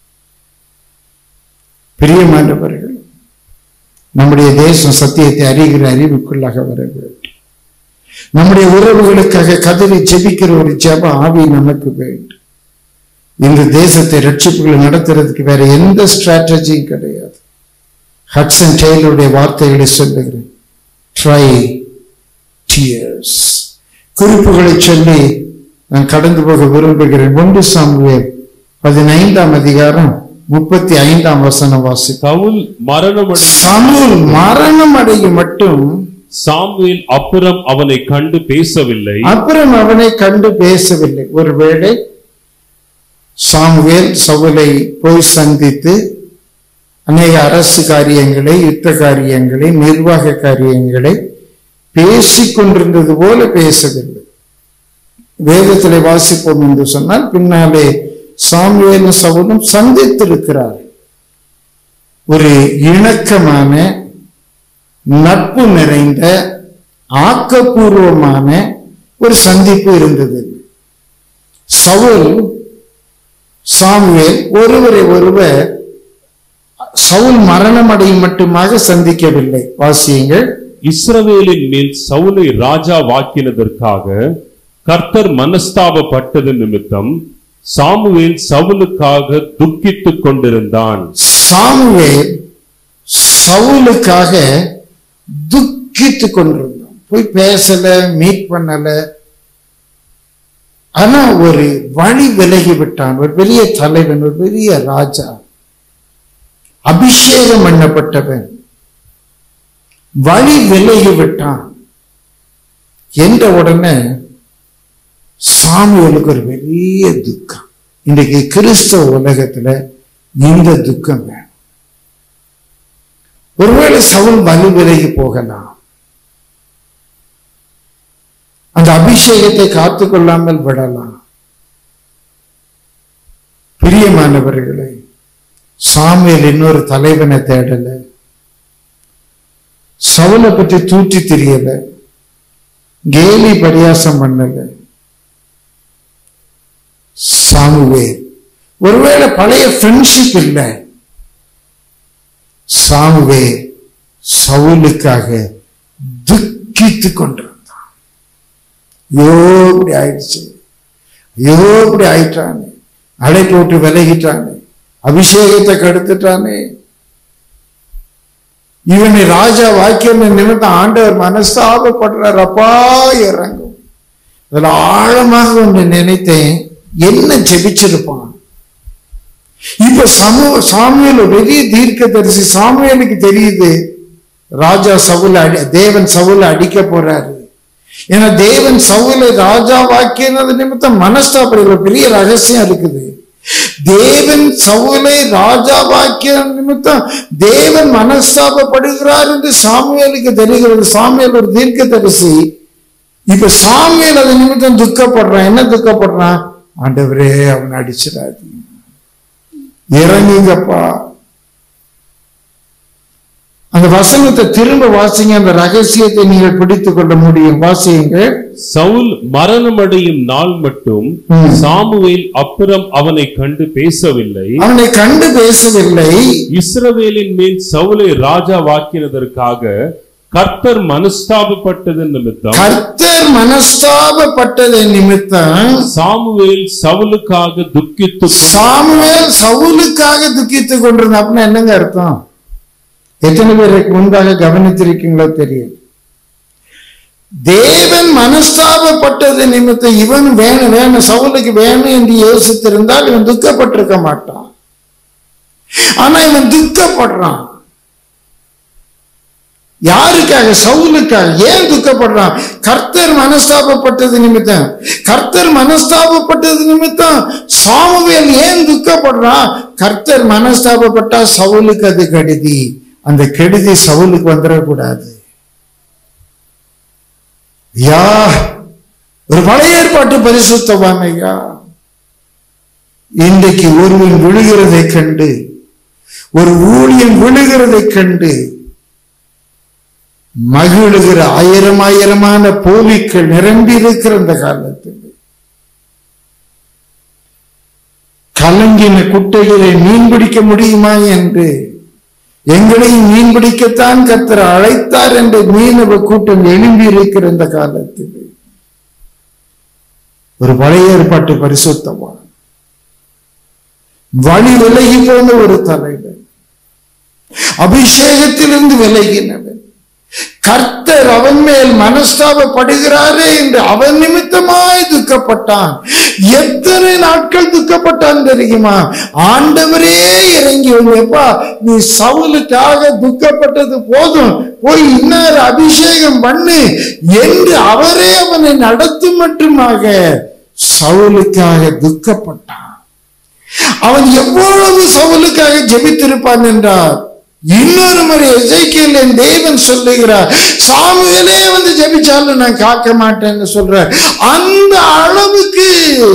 பிரியமானவர்கள் நம்முடைய தேசம் சத்தியத்தை அறிகிற அறிவுக்குள்ளாக வர வேண்டும் நம்முடைய உறவுகளுக்காக கதறி ஜெபிக்கிற ஒரு ஜெப ஆவி நமக்கு வேண்டும் இந்த தேசத்தை ரட்சிப்புகளை நடத்துறதுக்கு வேற எந்த ஸ்ட்ராட்டஜியும் கிடையாது ஹட்சன் டெய்லருடைய வார்த்தைகளை சொல்லுகிறேன் ட்ரை டியர்ஸ் குறிப்புகளை சொல்லி நான் கடந்து போக விரும்புகிறேன் ஒன்று சாமுவேல் பதினைந்தாம் அதிகாரம் முப்பத்தி ஐந்தாம் வசனம் வாசி சவுல் மரணமடை சமூல் மரணம் அடையும் மட்டும் சாமுவேல் அப்புறம் அவனை கண்டு பேசவில்லை அப்புறம் அவனை கண்டு பேசவில்லை ஒருவேளை சாமுவேல் சவுலை போய் சந்தித்து அநேக அரசு காரியங்களை யுத்த காரியங்களை நிர்வாக காரியங்களை பேசிக் கொண்டிருந்தது போல பேசவில்லை வேதத்திலே வாசிப்போம் என்று சொன்னால் பின்னாலே சாமுவேலும் சவுலும் சந்தித்திருக்கிறார் ஒரு இணக்கமான நட்பு நிறைந்த ஆக்கப்பூர்வமான ஒரு சந்திப்பு இருந்தது சவுல் சாமுவேல் ஒருவரை ஒருவர் சவுல் மரணம் அடையும் மட்டுமாக சந்திக்கவில்லை வாசியுங்கள் இஸ்ரவேலின் மேல் சவுலை ராஜா வாக்கினதற்காக கர்த்தர் மனஸ்தாபப்பட்டது நிமித்தம் சாமுவேல் சவுலுக்காக துக்கித்துக் கொண்டிருந்தான் சாமுவேல் சவுலுக்காக துக்கித்து கொண்டிருந்தான் போய் பேசல மீட் பண்ணல ஆனா ஒரு வழி விலகி விட்டான் ஒரு பெரிய தலைவன் ஒரு பெரிய ராஜா அபிஷேகம் பண்ணப்பட்டவன் வழி விலகி விட்டான் என்ற உடனே சாமுவேலுக்கு ஒரு பெரிய துக்கம் இன்றைக்கு கிறிஸ்தவ உலகத்துல இந்த துக்கம் வேணும் ஒருவேளை சவுல் வலு விலகி போகலாம் அந்த அபிஷேகத்தை காத்துக்கொள்ளாமல் விடலாம் பிரியமானவர்களே சாமியல் இன்னொரு தலைவனை தேடல சவுலை பற்றி தூற்றி தெரியல கேலி பரியாசம் பண்ணல சாமுவே ஒருவேளை பழைய ஃப்ரெண்ட்ஷிப் இல்லை சாமுவே சவுலுக்காக துக்கித்து கொண்டிருந்தான் ஐயோ இப்படி ஆயிடுச்சு ஐயோ இப்படி ஆயிட்டானே அடை போட்டு விலகிட்டானே அபிஷேகத்தை கெடுத்துட்டானே இவனை ராஜா வாக்கியம் நிமித்தம் ஆண்டவர் மனஸ்தாபப்படுறார் அப்பா இறங்கும் இதுல ஆழமாக ஒன்று நினைத்தேன் என்ன ஜெபிச்சிருப்பான் இப்ப சமூ சாமியல் ஒரு பெரிய தீர்க்க தரிசி சாமியலுக்கு தெரியுது ராஜா சவுல அடி தேவன் சவுல அடிக்க போறாரு ஏன்னா தேவன் சவுலை ராஜா வாக்கியது நிமித்தம் மனஸ்தாபப்படுகிற பெரிய ரகசியம் இருக்குது தேவன் சவுலை ராஜா வாக்கிய நிமித்தம் தேவன் மனஸ்தாபப்படுகிறார் என்று சாமியலுக்கு தெரிகிறது சாமியல் ஒரு தீர்க்க தரிசி இப்ப சாமியல் அது நிமித்தம் துக்கப்படுறான் என்ன துக்கப்படுறான் ஆண்டவரே அவன் அடிச்சிடாது இறங்குங்கப்பா அந்த வசனத்தை திரும்ப வாசிங்க அந்த ரகசியத்தை நீங்கள் பிடித்துக் கொள்ள முடியும் வாசியுங்க சவுல் மரணமடையும் நாள் மட்டும் ம். சாமுவேல் அப்புறம் அவனை கண்டு பேசவில்லை அவனை கண்டு பேசவில்லை இஸ்ரவேலின் மேல் சவுலை ராஜா வாக்கினதற்காக கர்த்தர் மனஸ்தாபப்பட்டது நிமித்தம் கர்த்தர் மனஸ்தாபப்பட்டது நிமித்தம் சாமுவேல் சவுலுக்காக துக்கித்து சாமுவேல் சவுலுக்காக துக்கித்துக் கொண்டிருந்தான் அப்படின்னா என்னங்க அர்த்தம் எத்தனை பேருக்கு முன்பாக கவனித்திருக்கீங்களோ தெரியும் தேவன் மனஸ்தாபப்பட்டது நிமித்தம் இவன் வேணும் வேணும் சவுலுக்கு வேணும் என்று யோசித்திருந்தால் இவன் துக்கப்பட்டிருக்க மாட்டான் ஆனா இவன் துக்கப்படுறான் யாருக்காக சவுலுக்காக ஏன் துக்கப்படுறான் கர்த்தர் மனஸ்தாபப்பட்டது நிமித்தம் கர்த்தர் மனஸ்தாபப்பட்டது நிமித்தம் சாமுவேல் ஏன் துக்கப்படுறான் கர்த்தர் மனஸ்தாபப்பட்டா சவுலுக்கு அது கெடுதி அந்த கெடுதி சவுலுக்கு வந்துடக்கூடாது யா ஒரு பழைய ஏற்பாட்டு பரிசுத்தவான் ஐயா இன்றைக்கு ஒருவன் விழுகிறதைக் கண்டு ஒரு ஊழியன் விழுகிறதைக் கண்டு மகிழுகிற ஆயிரம் ஆயிரமான போலிக்கள் நிரம்பி இருக்கிற இந்த காலத்தில் கலங்கின குட்டைகளை மீன் பிடிக்க முடியுமா என்று எங்களையும் மீன் பிடிக்கத்தான் கர்த்தர் அழைத்தார் என்று மீனவ கூட்டம் எழும்பி இருக்கிற இந்த காலத்தில் ஒரு பழைய ஏற்பாட்டு பரிசுத்தவான் வழி விலகி போன ஒரு தலைவர் அபிஷேகத்திலிருந்து விலகினவன் கர்த்தர் அவன் மேல் மனஸ்தாபப்படுகிறாரே என்று அவன் நிமித்தமாய் துக்கப்பட்டான் எத்தனை நாட்கள் துக்கப்பட்டான் தெரியுமா ஆண்டவரே இறங்கி எப்பா நீ சவுலுக்காக துக்கப்பட்டது போதும் போய் இன்னொரு அபிஷேகம் பண்ணு என்று அவரே அவனை நடத்தும் மட்டுமாக சவுலுக்காக துக்கப்பட்டான் அவன் எவ்வளவு சவுலுக்காக ஜெபித்திருப்பான் என்றார் இன்னொரு முறை எசைக்கியல் என் தேவன் சொல்லுகிறார் சாமுவேலே வந்து ஜெபிச்சாலும் நான் காக்க மாட்டேன்னு சொல்ற அந்த அளவுக்கு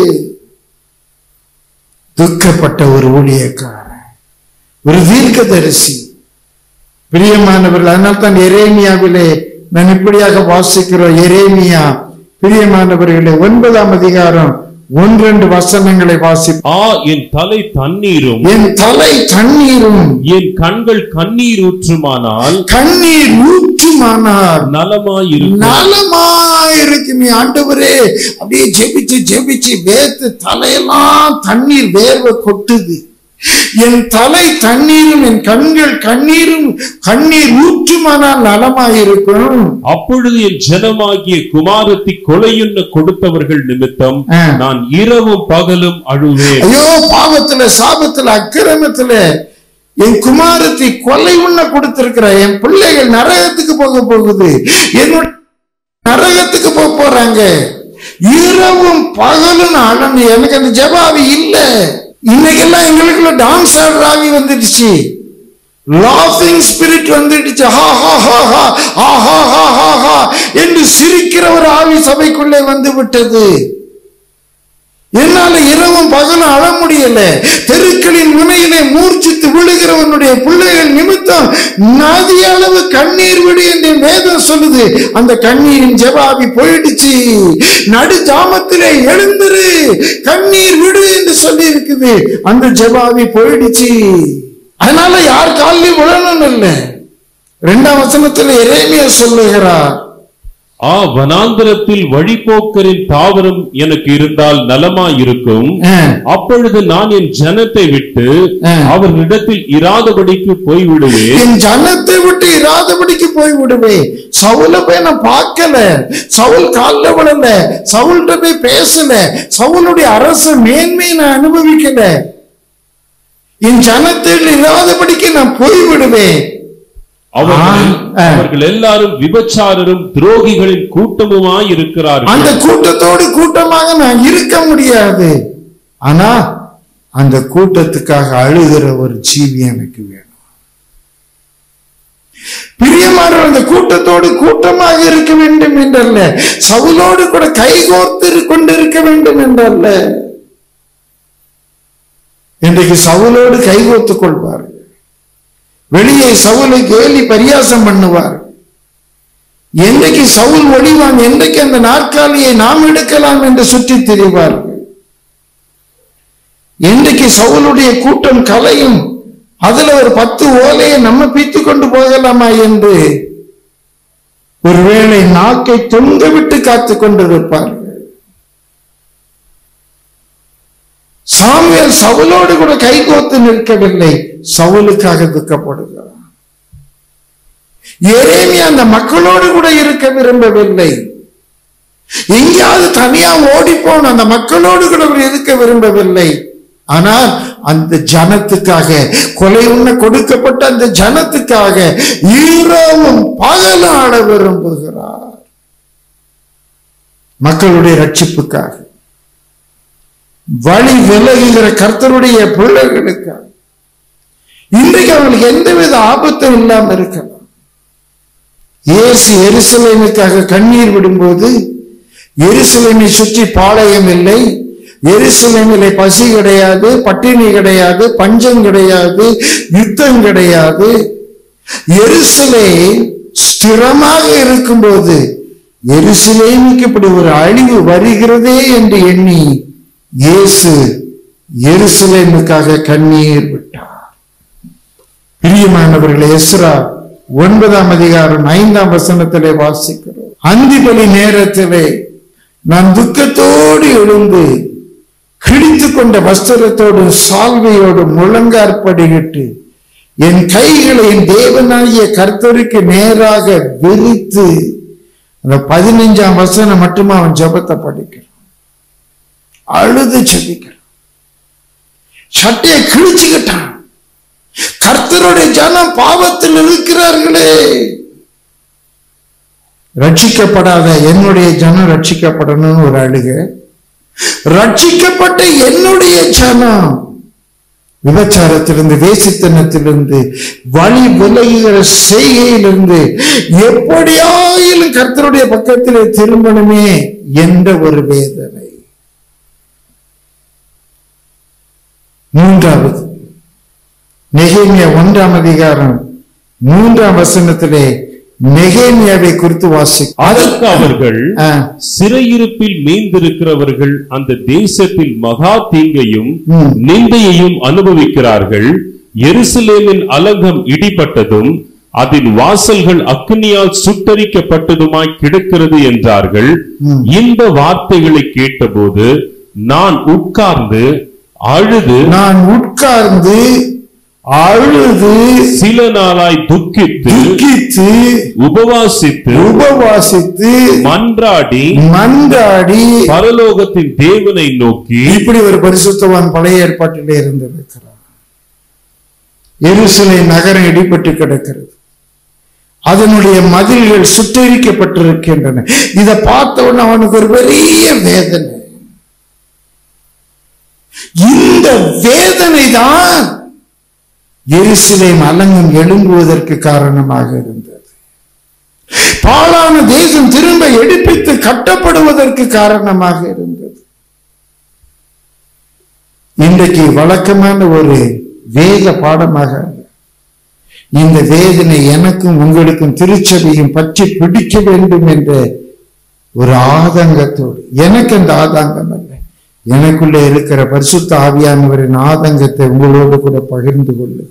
துக்கப்பட்ட ஒரு ஊழியக்காரன் ஒரு தீர்க்கதரிசி பிரியமானவர்கள் அதனால் தான் எரேமியாவிலே நான் இப்படியாக வாசிக்கிறோம் எரேமியா பிரியமானவர்களே ஒன்பதாம் அதிகாரம் ஒன்றெண்டு வசனங்களை வாசி ஆ என் தலை தண்ணீரும் என் தலை தண்ணீரும் என் கண்கள் கண்ணீர் ஊற்றுமானால் கண்ணீர் ஊற்றுமானார் நலமாயிருக்கும் நலமாயிருக்கு நீ ஆண்டவரே அப்படியே ஜெபிச்சு ஜெபிச்சு வேர்த்து தலையெல்லாம் தண்ணீர் வேர்வை கொட்டுது என் தலை தண்ணீரும் என் கண்கள் கண்ணீரும் கண்ணீர் ஊற்றுமானால் நலமாயிருக்கும் அப்பொழுது என் ஜனமாகிய குமாரத்தி கொலையுண்ண கொடுத்தவர்கள் நிமித்தம் ஆ. நான் இரவும் பகலும் அழுவேன் ஐயோ பாவத்துல சாபத்துல அக்கிரமத்துல என் குமாரத்தை கொலை உண்ண கொடுத்திருக்கிற என் பிள்ளைகள் நரகத்துக்கு போக போகுது என்னோட நரகத்துக்கு போக போறாங்க இரவும் பகலும் அழகு எனக்கு அந்த ஜபாவி இல்ல இன்னைக்கெல்லாம் எங்களுக்குள்ள டான்ஸ் ஆடுற ஆவி வந்துடுச்சு லாஃபிங் ஸ்பிரிட் வந்துடுச்சு ஹா ஹா ஹா ஹா ஹா ஹா ஹா ஹா ஹா என்று சிரிக்கிற ஒரு ஆவி சபைக்குள்ளே வந்து விட்டது என்னால இரவும் பகலும் அழ முடியல தெருக்களின் முனையிலே மூர்ச்சித்து விழுகிறவனுடைய பிள்ளைகள் நிமித்தம் நதி அளவு கண்ணீர் விடு என்று வேதம் சொல்லுது அந்த கண்ணீரின் ஜெபாவி போயிடுச்சு நடு ஜாமத்திலே எழுந்திரு கண்ணீர் விடு என்று சொல்லி இருக்குது அந்த ஜெபாவி போயிடுச்சு அதனால யார் காலில் விழணும் இல்லை இரண்டாம் வசனத்தில் எரேமியா சொல்லுகிறார் ஆ வனாந்திரத்தில் வழிபோக்கரின் தாவரம் எனக்கு இருந்தால் நலமாயிருக்கும் ஆ. அப்பொழுது நான் என் ஜனத்தை விட்டு ஆ. அவர்களிடத்தில் இராதபடிக்கு போய்விடுவேன் என் ஜனத்தை விட்டு இராதபடிக்கு போய் விடுவேன் சவுல போய் நான் பார்க்கல சவுல் கால்ல விழல சவுல்கிட்ட போய் பேசல சவுலுடைய அரச மேன்மையை நான் அனுபவிக்கல என் ஜனத்தில் இராதபடிக்கு நான் போய் விடுவேன் அவர்கள் ஆ. அவர்கள் எல்லாரும் விபச்சாரரும் துரோகிகளின் கூட்டமுமாய் இருக்கிறார்கள் அந்த கூட்டத்தோடு கூட்டமாக நான் இருக்க முடியாது ஆனா அந்த கூட்டத்துக்காக அழுகிற ஒரு ஜீவி எனக்கு வேணும் பிரியமான அந்த கூட்டத்தோடு கூட்டமாக இருக்க வேண்டும் என்றல்ல சவுலோடு கூட கைகோர்த்து கொண்டிருக்க வேண்டும் என்றல்ல இன்றைக்கு சவுலோடு கைகோர்த்துக் கொள்வார்கள் வெளியே சவுலை கேலி பரியாசம் பண்ணுவார் என்றைக்கு சவுல் ஒளிவான் என்றைக்கு அந்த நாற்காலியை நாம் எடுக்கலாம் என்று சுற்றித் திரிவார்கள் என்றைக்கு சவுலுடைய கூட்டம் கலையும் அதுல ஒரு பத்து ஓலையை நம்ம பித்து கொண்டு போகலாமா என்று ஒருவேளை நாக்கை தொங்க விட்டு காத்துக் கொண்டிருப்பார்கள் சாமுவேல் சவுலோடு கூட கைகோத்து நிற்கவில்லை சவுலுக்காக துக்கப்படுகிறார் எரேமியா அந்த மக்களோடு கூட இருக்க விரும்பவில்லை எங்கேயாவது தனியா ஓடிப்போன அந்த மக்களோடு கூட அவர் இருக்க விரும்பவில்லை ஆனால் அந்த ஜனத்துக்காக கொலை உண்ண கொடுக்கப்பட்ட அந்த ஜனத்துக்காக இரவும் பகலும் ஆட விரும்புகிறார் மக்களுடைய ரட்சிப்புக்காக வழி விலகுகிற கர்த்தருடைய பிள்ளைகளுக்காக இன்றைக்கு அவங்களுக்கு எந்தவித ஆபத்தும் இல்லாம இருக்கலாம் இயேசு எருசலேமுக்காக கண்ணீர் விடும்போது எருசலேமை சுற்றி பாளையம் இல்லை எருசலேமிலே பசி கிடையாது பட்டினி கிடையாது பஞ்சம் கிடையாது யுத்தம் கிடையாது எருசலே ஸ்திரமாக இருக்கும்போது எருசலேமுக்கு இப்படி ஒரு அழிவு வருகிறதே என்று எண்ணி இயேசு எருசலேமுக்காக கண்ணீர் விட்டார் பிரியமானவர்களே எஸ்ரா ஒன்பதாம் அதிகாரம் ஐந்தாம் வசனத்திலே வாசிக்கிறோம் அந்திபலி நேரத்திலே நான் துக்கத்தோடு எழுந்து கிழித்து கொண்ட வஸ்திரத்தோடும் சால்வையோடும் முழங்காற்படியிட்டு என் கைகளை என் தேவனாகிய கர்த்தருக்கு நேராக விரித்து அந்த பதினைஞ்சாம் வசனம் மட்டும் அவன் ஜெபத்தை படிக்கிறான் அழுது ஜெபிக்கிறான் சட்டையை கிழிச்சுக்கிட்டான் கர்த்தருடைய ஜனம் பாவத்தில் இருக்கிறார்களே ரட்சிக்கப்படாத என்னுடைய ஜனம் ரட்சிக்கப்படணும்னு ஒரு அழுக ரட்சிக்கப்பட்ட என்னுடைய ஜனம் விபச்சாரத்திலிருந்து வேசித்தனத்திலிருந்து வழி விலகுகிற செய்கையிலிருந்து எப்படியாயிலும் கர்த்தருடைய பக்கத்திலே திரும்பணுமே என்ற ஒரு வேதனை மூன்றாவது நெகேமியா ஒன்றாம் அதிகாரம் மூன்றாம் வசனத்திலே நெகேமியாவை குறித்து வாசி அதற்கு அவர்கள் ஆ, சிறையிருப்பில் மீந்திருக்கிறவர்கள் அந்த தேசத்தில் மகா தீங்கையும் ம். நிந்தையையும் அனுபவிக்கிறார்கள் எருசலேமின் அலங்கம் இடிபட்டதும் அதன் வாசல்கள் அக்னியால் சுட்டரிக்கப்பட்டதுமாய் கிடக்கிறது என்றார்கள் ம். இந்த வார்த்தைகளை கேட்டபோது நான் உட்கார்ந்து அழுது நான் உட்கார்ந்து அழுது சில நாளாய் துக்கித்து துக்கித்து உபவாசித்து உபவாசித்து மன்றாடி மன்றாடி பரலோகத்தின் தேவனை நோக்கி இப்படி ஒரு பரிசுத்தவான் பழைய ஏற்பாட்டிலே இருந்திருக்கிறார் எருசலை நகரம் இடிபட்டு கிடக்கிறது அதனுடைய மதில்கள் சுட்டரிக்கப்பட்டிருக்கின்றன இதை பார்த்த உடனே அவனுக்கு ஒரு பெரிய வேதனை இந்த வேதனை தான் எருசலேம் அலங்கும் எழும்புவதற்கு காரணமாக இருந்தது பாழான தேசம் திரும்ப எடுப்பித்து கட்டப்படுவதற்கு காரணமாக இருந்தது இன்றைக்கு வழக்கமான ஒரு வேத பாடமாக அல்ல. இந்த வேதனை எனக்கும் உங்களுக்கும் திருச்சபையும் பற்றி பிடிக்க வேண்டும் என்ற ஒரு ஆதங்கத்தோடு எனக்கு அந்த ஆதங்கம் அல்ல எனக்குள்ளே இருக்கிற பரிசுத்த ஆவியானவரின் ஆதங்கத்தை உங்களோடு கூட பகிர்ந்து கொள்ளுகிறேன்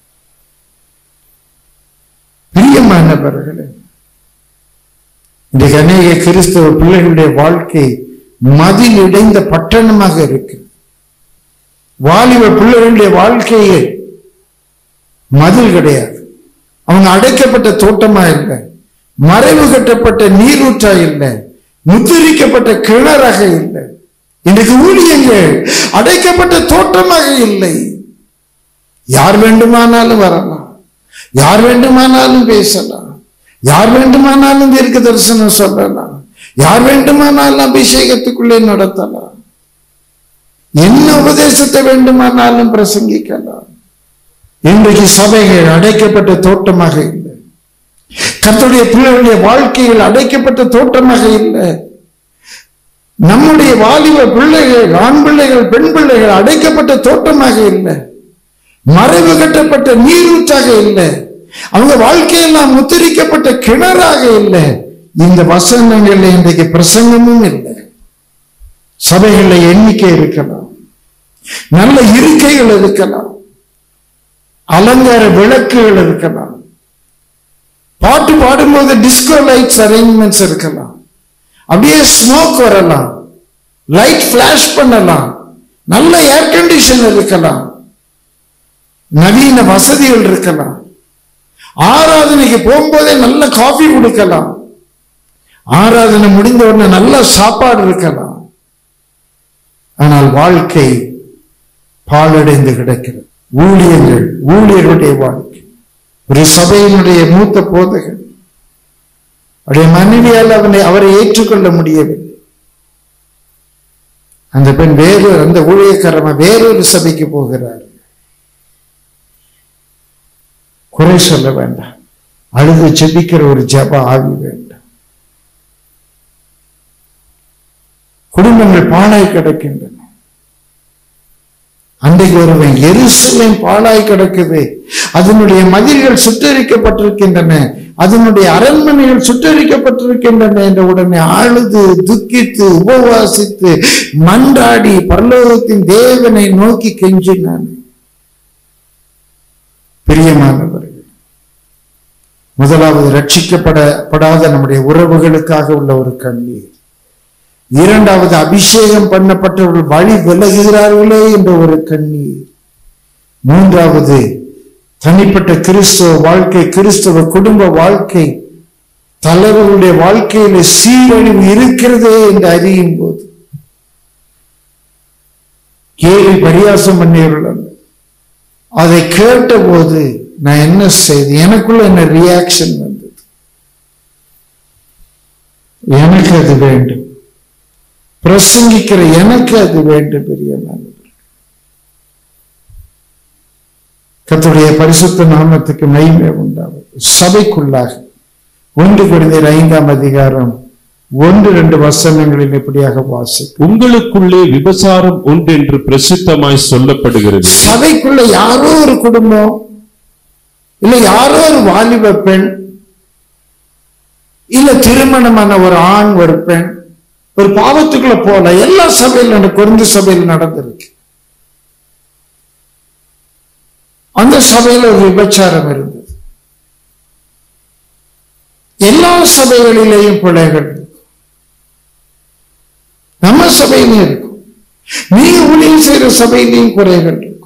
பிரியமானவர்களே இன்றைக்கு அநேக கிறிஸ்தவ பிள்ளைகளுடைய வாழ்க்கை மதில் இடைந்த பட்டணமாக இருக்கு வாலிப பிள்ளைகளுடைய வாழ்க்கையே மதில் கிடையாது அவங்க அடைக்கப்பட்ட தோட்டமா இல்லை மறைவு கட்டப்பட்ட நீரூற்றா இல்லை முத்திரிக்கப்பட்ட கிணறாக இல்லை இன்றைக்கு ஊழியங்கள் அடைக்கப்பட்ட தோட்டமாக இல்லை யார் வேண்டுமானாலும் வரலாம் யார் வேண்டுமானாலும் பேசலாம் யார் வேண்டுமானாலும் தீர்க்க தரிசனம் சொல்லலாம் யார் வேண்டுமானாலும் அபிஷேகத்துக்குள்ளே நடத்தலாம் என்ன உபதேசத்தை வேண்டுமானாலும் பிரசங்கிக்கலாம் இன்றைக்கு சபைகள் அடைக்கப்பட்ட தோட்டமாக இல்லை கர்த்தருடைய பிள்ளைகளுடைய வாழ்க்கையில் அடைக்கப்பட்ட தோட்டமாக இல்லை நம்முடைய வாலிப பிள்ளைகள் ஆண் பிள்ளைகள் பெண் பிள்ளைகள் அடைக்கப்பட்ட தோட்டமாக இல்லை மறைவு கட்டப்பட்ட நீரூற்றாக இல்லை அவங்க வாழ்க்கையெல்லாம் முத்திரிக்கப்பட்ட கிணறாக இல்லை இந்த வசனங்கள்ல இன்றைக்கு பிரசங்கமும் இல்லை சபைகள்ல எண்ணிக்கை இருக்கலாம் நல்ல இருக்கைகள் இருக்கலாம் அலங்கார விளக்குகள் இருக்கலாம் பாட்டு பாடும்போது டிஸ்கோ லைட்ஸ் அரேஞ்ச்மெண்ட்ஸ் இருக்கலாம் அப்படியே ஸ்மோக் வரலாம் லைட் ஃபிளாஷ் பண்ணலாம் நல்ல ஏர் கண்டிஷன் இருக்கலாம் நவீன வசதிகள் இருக்கலாம் ஆராதனைக்கு போகும்போதே நல்ல காஃபி கொடுக்கலாம் ஆராதனை முடிந்த உடனே நல்ல சாப்பாடு இருக்கலாம் ஆனால் வாழ்க்கை பாழடைந்து கிடக்கிறது ஊழியர்கள் ஊழியர்களுடைய வாழ்க்கை ஒரு சபையினுடைய மூத்த போதகர் அவருடைய மனைவியால் அவனை அவரை ஏற்றுக்கொள்ள முடியவில்லை அந்த பெண் வேறு அந்த ஊழியக்காரமா வேறொரு சபைக்கு போகிறார் குறை சொல்ல வேண்டாம் அழுது செபிக்கிற ஒரு ஜப ஆவி வேண்டாம் குடும்பங்கள் பாழாய் கிடக்கின்றன அன்றைக்கு ஒருவன் எருசலேம் பாழாய் கிடக்குது அதனுடைய மதில்கள் சுட்டரிக்கப்பட்டிருக்கின்றன அதனுடைய அரண்மனைகள் சுட்டரிக்கப்பட்டிருக்கின்றன என்ற உடனே அழுது துக்கித்து உபவாசித்து மன்றாடி பரலோகத்தின் தேவனை நோக்கி கெஞ்சினான் பிரியமானவர்கள் முதலாவது ரட்சிக்கப்படப்படாத நம்முடைய உறவுகளுக்காக உள்ள ஒரு கண்ணீர் இரண்டாவது அபிஷேகம் பண்ணப்பட்டவர்கள் வழி விலகுகிறார்களே என்ற ஒரு கண்ணீர் மூன்றாவது தனிப்பட்ட கிறிஸ்தவ வாழ்க்கை கிறிஸ்தவ குடும்ப வாழ்க்கை தலைவர்களுடைய வாழ்க்கையில சீரழிவு இருக்கிறதே என்று அறியும் போது கேலி பரியாசம் பண்ணியவர்கள் அல்ல. அதை கேட்டபோது நான் என்ன செய்து எனக்குள்ள என்ன ரியாக்ஷன் வந்தது எனக்கு அது வேண்டும் பிரசங்கிக்கிற எனக்கு அது வேண்டும் பிரியமானவர் கர்த்தருடைய பரிசுத்த நாமத்துக்கு மகிமை உண்டாவது சபைக்குள்ளாக ஒன்று குறைந்தர் ஐந்தாம் அதிகாரம் ஒன்று ரெண்டு வசனங்களில் இப்படியாக வாசி உங்களுக்குள்ளே விபசாரம் உண்டென்று பிரசித்தமாய் சொல்லப்படுகிறது சபைக்குள்ள யாரோ ஒரு குடும்பம் இல்ல யாரோ ஒரு வாலிப பெண் இல்ல திருமணமான ஒரு ஆண் ஒரு பெண் ஒரு பாவத்துக்குள்ள போல எல்லா சபையில நட- கொரிந்து சபையில் நடந்திருக்கு அந்த சபையில ஒரு விபச்சாரம் இருந்தது எல்லா சபைகளிலேயும் பிள்ளைகள் இருக்கும். நம்ம சபையிலும் இருக்கும் நீங்க ஊழியம் செய்யற சபையிலையும் குறைகள் இருக்கும்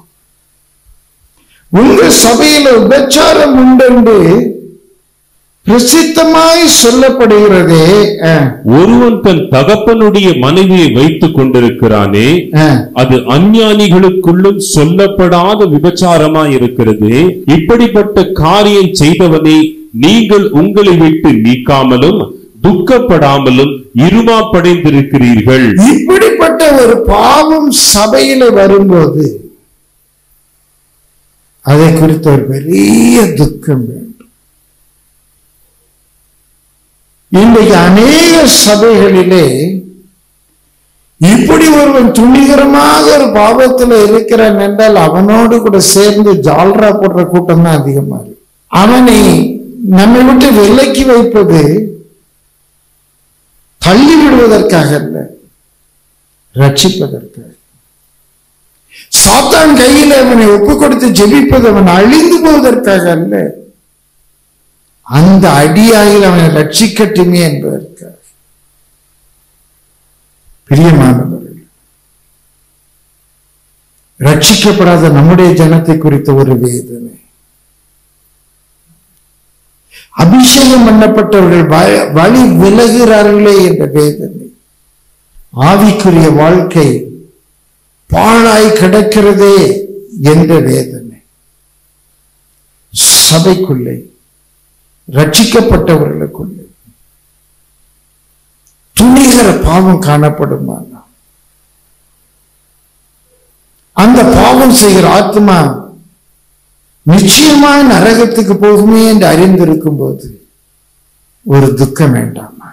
உங்க சபையில விபச்சாரம் உண்டென்று பிரசித்தமாய் சொல்லப்படுகிறதே அஹ், ஒருவன் தன் தகப்பனுடைய மனைவியை வைத்துக் கொண்டிருக்கிறானே அஹ். அது அஞ்ஞானிகளுக்குள்ளும் சொல்லப்படாத விபச்சாரமாய் இருக்கிறது இப்படிப்பட்ட காரியம் செய்தவனை நீங்கள் உங்களை விட்டு நீக்காமலும் துக்கப்படாமலும் இருமாப்படைந்திருக்கிறீர்கள் இப்படிப்பட்ட ஒரு பாவம் சபையில வரும்போது அதை குறித்த ஒரு பெரிய துக்கம் வேண்டும் இன்றைக்கு அநேக சபைகளிலே இப்படி ஒருவன் துணிகரமாக ஒரு பாவத்தில் இருக்கிறான் என்றால் அவனோடு கூட சேர்ந்து ஜால்ரா போடுற கூட்டம் தான் அதிகமா இருக்கு அவனை நம்மை விட்டு விலக்கி வைப்பது தள்ளி விடுவதற்காக அல்ல ரட்சிப்பதற்காக சாத்தான் கையில் அவனை ஒப்பு கொடுத்து ஜெபிப்பது அவன் அழிந்து போவதற்காக அல்ல அந்த அடியாயில் அவனை ரட்சிக்கட்டுமே என்பதற்காக பிரியமானவர்கள் ரட்சிக்கப்படாத நம்முடைய ஜனத்தை குறித்த ஒரு வேதனை அபிஷேகம் பண்ணப்பட்டவர்கள் வ- வழி விலகுகிறார்களே என்ற வேதனை ஆவிக்குரிய வாழ்க்கை பாழாய் கிடக்கிறதே என்ற வேதனை சபைக்குள்ளே ரட்சிக்கப்பட்டவர்களுக்குள்ளே துணிகர பாவம் காணப்படுமானா அந்த பாவம் செய்கிற ஆத்மா நிச்சயமாய் நரகத்துக்கு போகுமே என்று அறிந்திருக்கும் போது ஒரு துக்கம் வேண்டாமா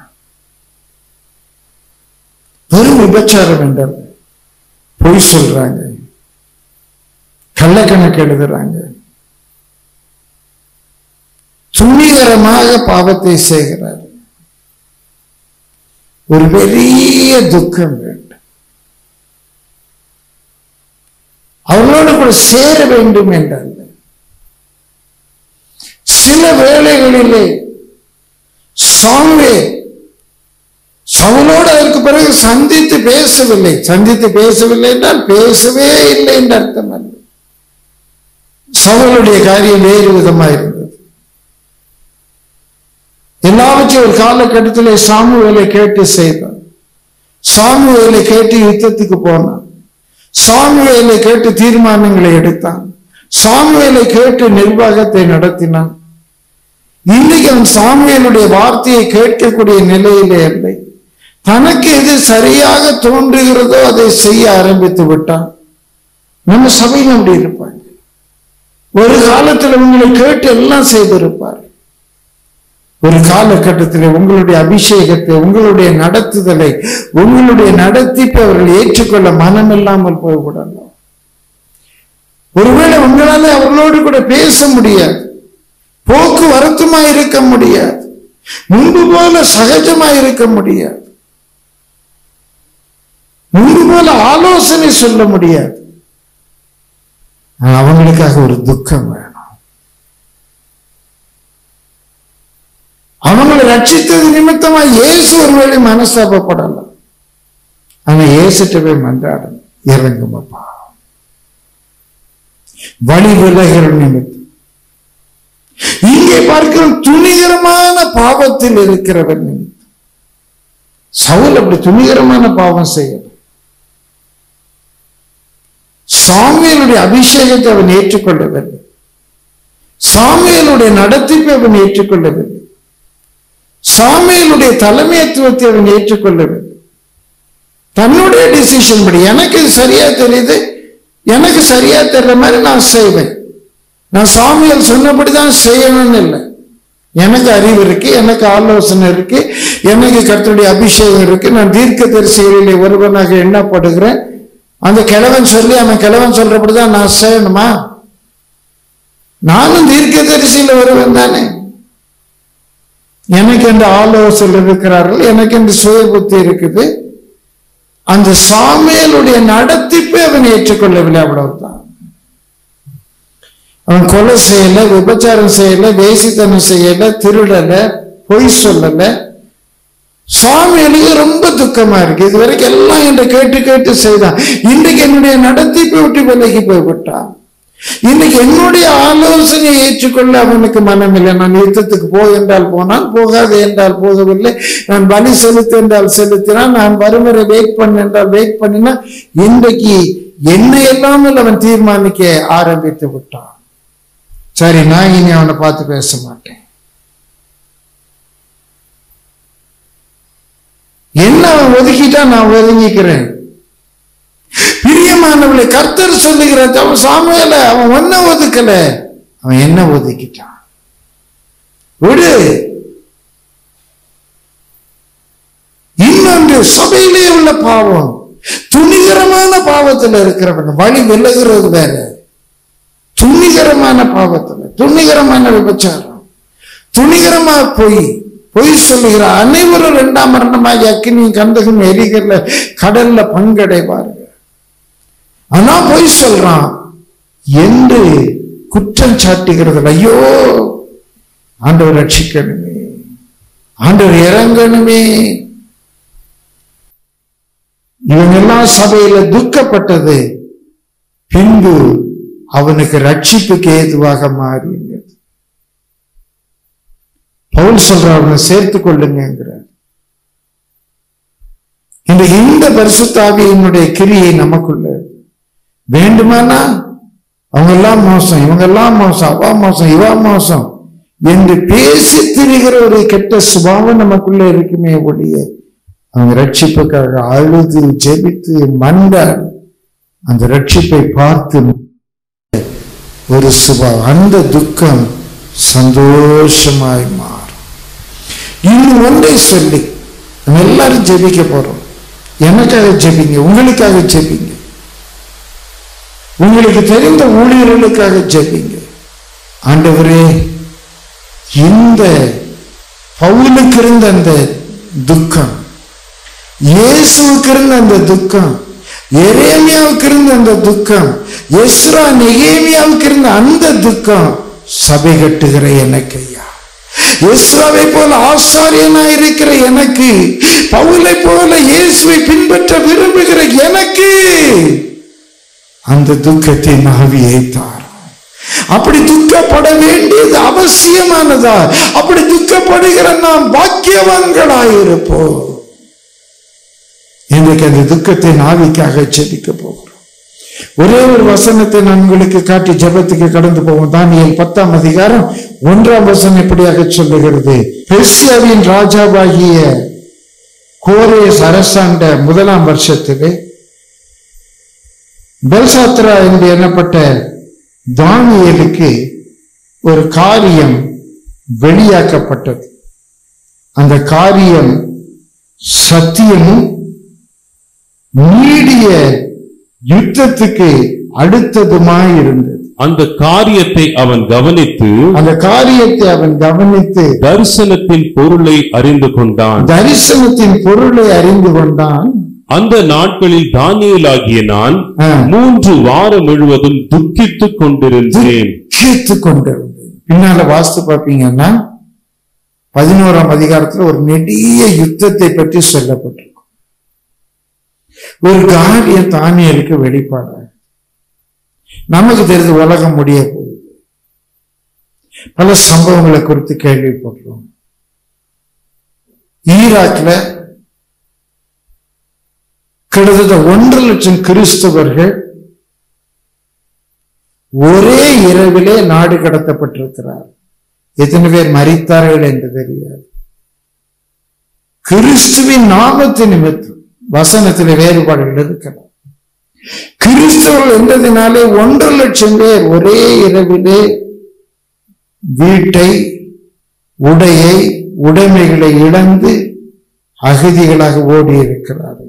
வெறும் விபச்சாரம் என்றால் பொய் சொல்றாங்க கள்ளக்கணக்கு எழுதுறாங்க துணிகரமாக பாவத்தை செய்கிறார் ஒரு பெரிய துக்கம் வேண்டும் அவர்களோடு கூட சேர வேண்டும் என்றால் சில வேளைகளிலே சாமுவே சவுலோடு அதற்கு பிறகு சந்தித்து பேசவில்லை சந்தித்து பேசவில்லை என்றால் பேசவே இல்லை என்று அர்த்தம் அல்ல சவுளுடைய காரியம் வேறு விதமாக இருந்தது எல்லாவற்றையும் ஒரு காலகட்டத்திலே சாமுவேலை கேட்டு செய்தான் சாமுவேலை கேட்டு யுத்தத்துக்கு போனான் சாமுவேலை கேட்டு தீர்மானங்களை எடுத்தான் சாமுவேலை கேட்டு நிர்வாகத்தை நடத்தினான் இன்னைக்கு அவன் சாமுவேலுடைய வார்த்தையை கேட்கக்கூடிய நிலையிலே இல்லை தனக்கு எது சரியாக தோன்றுகிறதோ அதை செய்ய ஆரம்பித்து விட்டான் நம்ம சபையில் அப்படி இருப்பாங்க ஒரு காலத்தில் உங்களை கேட்டு எல்லாம் செய்திருப்பார் ஒரு காலகட்டத்தில் உங்களுடைய அபிஷேகத்தை உங்களுடைய நடத்துதலை உங்களுடைய நடத்திப்பை அவர்கள் ஏற்றுக்கொள்ள மனம் இல்லாமல் போய்விடலாம் ஒருவேளை உங்களால அவர்களோடு கூட பேச முடியாது போக்குவரத்துமா இருக்க முடியாது முன்பு போல சகஜமா இருக்க முடியாது முன்பு போல ஆலோசனை சொல்ல முடியாது ஆனா அவங்களுக்காக ஒரு துக்கம் வேணும் அவங்களை ரட்சித்தது நிமித்தமா இயேசு ஒருவேளை மனஸ்தாபப்படலாம் ஆனா இயேசுட்ட போய் மன்றாடணும் இறங்குமப்பா வழி விலகிற நிமித்தம் இங்கே பார்க்கிறோம் துணிகரமான பாவத்தில் இருக்கிறவன் நிமித்தம் சவுல் அப்படி துணிகரமான பாவம் செய்யணும் சாமியனுடைய அபிஷேகத்தை அவன் ஏற்றுக்கொள்ளவில்லை சாமியனுடைய நடத்திப்பை அவன் ஏற்றுக்கொள்ளவில்லை சாமியனுடைய தலைமைத்துவத்தை அவன் ஏற்றுக்கொள்ளவில்லை தன்னுடைய டிசிஷன் படி எனக்கு இது சரியா தெரியுது எனக்கு சரியா தெரியற மாதிரி நான் செய்வேன் நான் சாமியால் சொன்னபடிதான் செய்யணும்னு இல்லை எனக்கு அறிவு இருக்கு எனக்கு ஆலோசனை இருக்கு எனக்கு கர்த்தருடைய அபிஷேகம் இருக்கு நான் தீர்க்க தரிசிகளிலே ஒருவனாக எண்ணப்படுகிறேன் அந்த கிழவன் சொல்லி அவன் கிழவன் சொல்றபடிதான் நான் செய்யணுமா நானும் தீர்க்க தரிசியில வருவன் தானே எனக்கு என்று ஆலோசனை இருக்கிறார்கள் எனக்கு என்று சுய புத்தி இருக்குது அந்த சாமியலுடைய நடத்திப்பை அவன் ஏற்றுக்கொள்ளவில்லை அவ்வளவுதான் அவன் கொலை செய்யல விபச்சாரம் செய்யல வேசித்தனம் செய்யல திருடல பொய் சொல்லல சுவாமிகளுக்கு ரொம்ப துக்கமா இருக்கு இது வரைக்கும் எல்லாம் என்ற கேட்டு கேட்டு செய்தான் இன்றைக்கு என்னுடைய நடத்திப்பை விட்டு விலகி போய்விட்டான் இன்னைக்கு என்னுடைய ஆலோசனையை ஏற்றுக்கொள்ள அவனுக்கு மனம் இல்லை நான் யுத்தத்துக்கு போ என்றால் போனான் போகாது என்றால் போகவில்லை நான் பலி செலுத்து என்றால் செலுத்தினான் நான் வருமுறை வெயிட் பண்ண என்றால் வெயிட் பண்ணினா இன்றைக்கு என்னை இல்லாமல் அவன் தீர்மானிக்க ஆரம்பித்து விட்டான் சரி நான் இனி அவனை பார்த்து பேச மாட்டேன் என்ன அவன் ஒதுக்கிட்டா நான் ஒதுங்கிக்கிறேன் பிரியமானவளை கர்த்தர் கர்த்தர் சொல்லுகிறார் அவன் சாமுவேல அவன் ஒன்ன ஒதுக்கல அவன் என்ன ஒதுக்கிட்டான் விடு இன்னொன்று சபையிலே உள்ள பாவம் துணிகரமான பாவத்துல இருக்கிறவன் வழி விலகுறது வேற துணிகரமான பாவத்துல துணிகரமான விபச்சாரம் துணிகரமா பொய் பொய் சொல்லுகிற அனைவரும் இரண்டாம் மரணமாகி அக்கினியும் கந்தகம் எரிகிறல கடல்ல பங்கடைவார்கள் ஆனா பொய் சொல்றான் என்று குற்றம் சாட்டுகிறது ஐயோ ஆண்டவர் ரட்சிக்கணுமே ஆண்டவர் இறங்கணுமே இவங்கெல்லாம் சபையில துக்கப்பட்டது பின்பு அவனுக்கு ரட்சிப்புக்கு ஏதுவாக மாறியது பவுல் சொல்ற அவனை சேர்த்துக் கொள்ளுங்கிறார் இந்த இந்த பரிசுத்தாவியினுடைய கிரியை நமக்குள்ள வேண்டுமானா அவங்க எல்லாம் மோசம் இவங்க எல்லாம் மோசம் அவா மோசம் இவா மோசம் என்று பேசி திரிகிற ஒரு கெட்ட சுபாவம் நமக்குள்ள இருக்குமே ஒழிய அவங்க ரட்சிப்புக்காக அழுது ஜெபித்து மண்டாடி அந்த ரட்சிப்பை பார்த்து ஒரு சுபா அந்த துக்கம் சந்தோஷமாய் மாறும் இன்னும் ஒன்றை சொல்லி நம்ம எல்லாரும் ஜெபிக்க போறோம் எனக்காக ஜெபிங்க உங்களுக்காக ஜெபிங்க உங்களுக்கு தெரிந்த ஊழியர்களுக்காக ஜெபிங்க ஆண்டவரே இந்த பவுலுக்கு இருந்த அந்த துக்கம் இயேசுவுக்கு இருந்த அந்த துக்கம் எரேமியாவுக்கு இருந்த அந்த துக்கம் எஸ்ரா நெகேமியாவுக்கு இருந்த அந்த துக்கம் சபை கட்டுகிற எனக்கு ஐயா எஸ்ராவை போல ஆசாரியனா இருக்கிற எனக்கு பவுலை போல இயேசுவை பின்பற்ற விரும்புகிற எனக்கு அந்த துக்கத்தின் ஆவியை தார் அப்படி துக்கப்பட வேண்டியது அவசியமானதா அப்படி துக்கப்படுகிற நாம் பாக்கியவான்களாயிருப்போம் இன்றைக்கு அந்த துக்கத்தின் ஆவிக்காக ஜெபிக்க போகிறோம் ஒரே ஒரு வசனத்தை நான் உங்களுக்கு காட்டி ஜெபத்துக்கு கடந்து போவோம் தானியல் பத்தாம் அதிகாரம் ஒன்றாம் வசனம் இப்படியாக சொல்லுகிறது பெர்சியாவின் ராஜாவாகிய கோரேஸ் அரசாண்ட முதலாம் வருஷத்திலே பெல்சாத்ரா என்று எண்ணப்பட்ட தானியலுக்கு ஒரு காரியம் வெளியாக்கப்பட்டது அந்த காரியம் சத்தியமும் நீடிய யுத்தத்துக்கு அடுத்ததுமாய் இருந்தது அந்த காரியத்தை அவன் கவனித்து அந்த காரியத்தை அவன் கவனித்து தரிசனத்தின் பொருளை அறிந்து கொண்டான் தரிசனத்தின் பொருளை அறிந்து கொண்டான் அந்த நாட்களில் தானியேலாகிய நான் ஆ. மூன்று வாரம் முழுவதும் துக்கித்துக் கொண்டிருந்தேன் கேட்டுக் கொண்டிருந்தேன் பின்னால வாஸ்து பார்ப்பீங்கன்னா பதினோராம் அதிகாரத்துல ஒரு நெடிய யுத்தத்தை பற்றி சொல்லப்பட்டிருக்கும் ஒரு காரியம் தானியலுக்கு வெளிப்பாடு நமக்கு தெரிஞ்ச உலகம் முடிய போகுது பல சம்பவங்களை குறித்து கேள்விப்படுறோம் ஈராக்ல கிட்டத்தட்ட ஒன்றரை லட்சம் கிறிஸ்தவர்கள் ஒரே இரவிலே நாடு கடத்தப்பட்டிருக்கிறார் எத்தனை பேர் மறித்தார்கள் என்று தெரியாது கிறிஸ்துவின் நாமத்து நிமித்தம் வசனத்தில் வேறுபாடுகள் இருக்கலாம் கிறிஸ்தவர்கள் என்றதினாலே ஒன்றரை லட்சம் பேர் ஒரே இரவிலே வீட்டை உடையை உடைமைகளை இழந்து அகதிகளாக ஓடி இருக்கிறார்கள்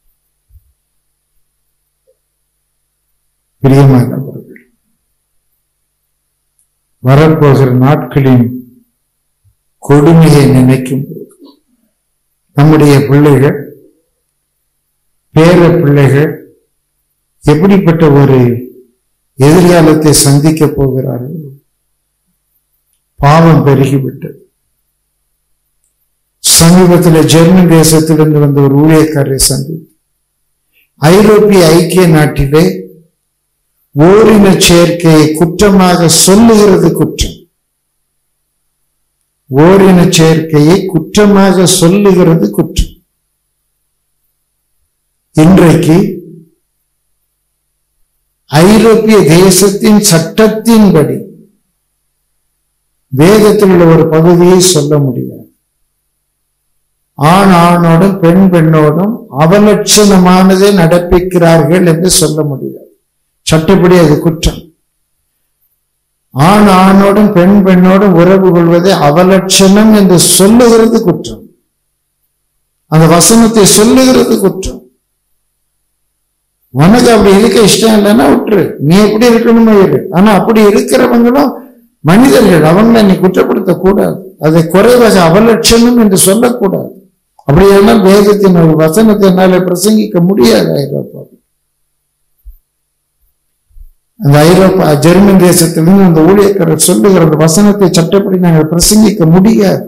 பிரியமானவர்கள் வரப்போகிற நாட்களின் கொடுமையை நினைக்கும் போது நம்முடைய பிள்ளைகள் பேர பிள்ளைகள் எப்படிப்பட்ட ஒரு எதிர்காலத்தை சந்திக்க போகிறார்கள் பாவம் பெருகிவிட்டது சமீபத்தில் ஜெர்மன் தேசத்திலிருந்து வந்த ஒரு ஊழியக்காரரை சந்தித்து ஐரோப்பிய ஐக்கிய நாட்டிலே ஓரின சேர்க்கையை குற்றமாக சொல்லுகிறது குற்றம் ஓரின சேர்க்கையை குற்றமாக சொல்லுகிறது குற்றம் இன்றைக்கு ஐரோப்பிய தேசத்தின் சட்டத்தின்படி வேதத்தில் உள்ள ஒரு பகுதியை சொல்ல முடியாது ஆண் ஆணோடும் பெண் பெண்ணோடும் அவலட்சணமானதை நடப்பிக்கிறார்கள் என்று சொல்ல முடியாது சட்டப்படி அது குற்றம் ஆண் ஆணோடும் பெண் பெண்ணோடும் உறவு கொள்வதை அவலட்சணம் என்று சொல்லுகிறது குற்றம் அந்த வசனத்தை சொல்லுகிறது குற்றம் உனக்கு அப்படி இருக்க இஷ்டம் இல்லைன்னா விட்டுரு நீ எப்படி இருக்கணுமோ இரு ஆனா அப்படி இருக்கிறவங்களும் மனிதர்கள் அவங்களை நீ குற்றப்படுத்த கூடாது அதை குறைவாக அவலட்சணம் என்று சொல்லக்கூடாது அப்படியானால் வேதத்தின் ஒரு வசனத்தை என்னால பிரசங்கிக்க முடியாது ஐரோப்பாவில் அந்த ஐரோப்பா ஜெர்மன் தேசத்திலிருந்து அந்த ஊழியக்காரர் சொல்லுகிற அந்த வசனத்தை சட்டப்படி நாங்கள் பிரசங்கிக்க முடியாது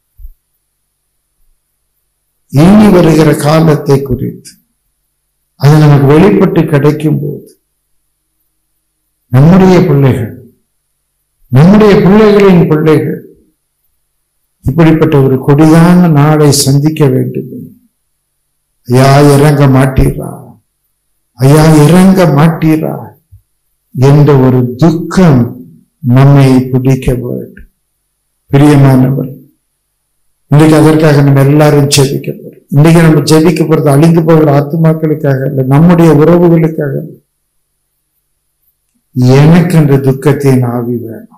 இனி வருகிற காலத்தை குறித்து அது நமக்கு வெளிப்பட்டு கிடைக்கும் போது நம்முடைய பிள்ளைகள் நம்முடைய பிள்ளைகளின் பிள்ளைகள் இப்படிப்பட்ட ஒரு கொடிதான நாளை சந்திக்க வேண்டும் ஐயா இறங்க மாட்டீரா ஐயா இறங்க மாட்டீரா என்ற ஒரு துக்கம் நம்மை பிடிக்க வேண்டும் பிரியமானவர் இன்னைக்கு அதற்காக நம்ம எல்லாரும் ஜெபிக்க போறோம் இன்னைக்கு நம்ம ஜெபிக்க போறது அழிந்து போகிற ஆத்துமாக்களுக்காக இல்லை நம்முடைய உறவுகளுக்காக இல்லை எனக்கு அந்த துக்கத்தின் ஆவி வேணும்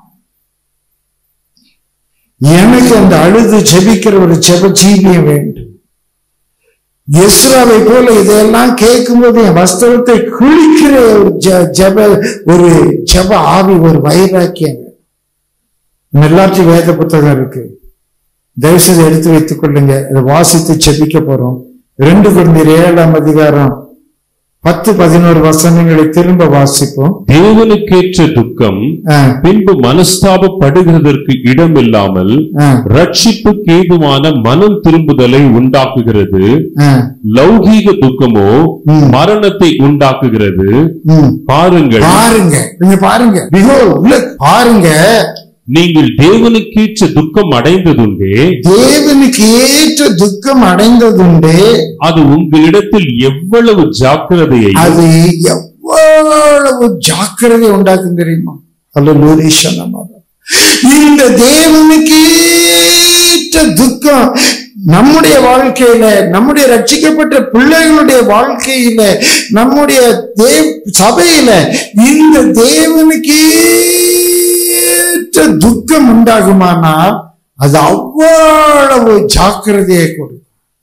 எனக்கு அந்த அழுது ஜெபிக்கிற ஒரு ஜெப ஜீவியம் வேண்டும் எஸ்ராவை போல இதெல்லாம் கேட்கும்போது என் வஸ்திரத்தை குளிக்கிற ஒரு ஜ- ஜெப ஒரு ஜெப ஆவி ஒரு வைராக்கியம் வேணும். நம்ம எல்லாத்தையும் வேத புத்தகம் இருக்கு தயவு செய்து எடுத்து வைத்துக் கொள்ளுங்க அதை வாசித்து செபிக்க போறோம் ரெண்டு குழந்தையர் ஏழாம் அதிகாரம் பத்து பதினோரு வசனங்களை திரும்ப வாசிப்போம் தேவனுக்கேற்ற துக்கம் ஆ, பின்பு மனஸ்தாபப்படுகிறதற்கு இடமில்லாமல் ஆ, ரட்சிப்புக்கு ஏதுவான மனம் திரும்புதலை உண்டாக்குகிறது ஆ, லௌகீக துக்கமோ ம். மரணத்தை உண்டாக்குகிறது ம். பாருங்கள் பாருங்க நீங்க பாருங்க Behold, look, பாருங்க நீங்கள் தேவனுக்கேற்ற துக்கம் அடைந்ததுண்டே தேவனுக்கு ஏற்ற துக்கம் அடைந்ததுண்டு அது உங்களிடத்தில் எவ்வளவு ஜாக்கிரதையை அது எவ்வளவு ஜாக்கிரதை உண்டாக்கும் தெரியுமா அல்ல இந்த தேவனுக்கு ஏற்ற துக்கம் நம்முடைய வாழ்க்கையில நம்முடைய ரட்சிக்கப்பட்ட பிள்ளைகளுடைய வாழ்க்கையில நம்முடைய தேவ் சபையில இந்த தேவனுக்கு ஏற்ற துக்கம் உண்டாகுமானால் அது அவ்வளவு ஜாக்கிரதையை கொடுக்கும்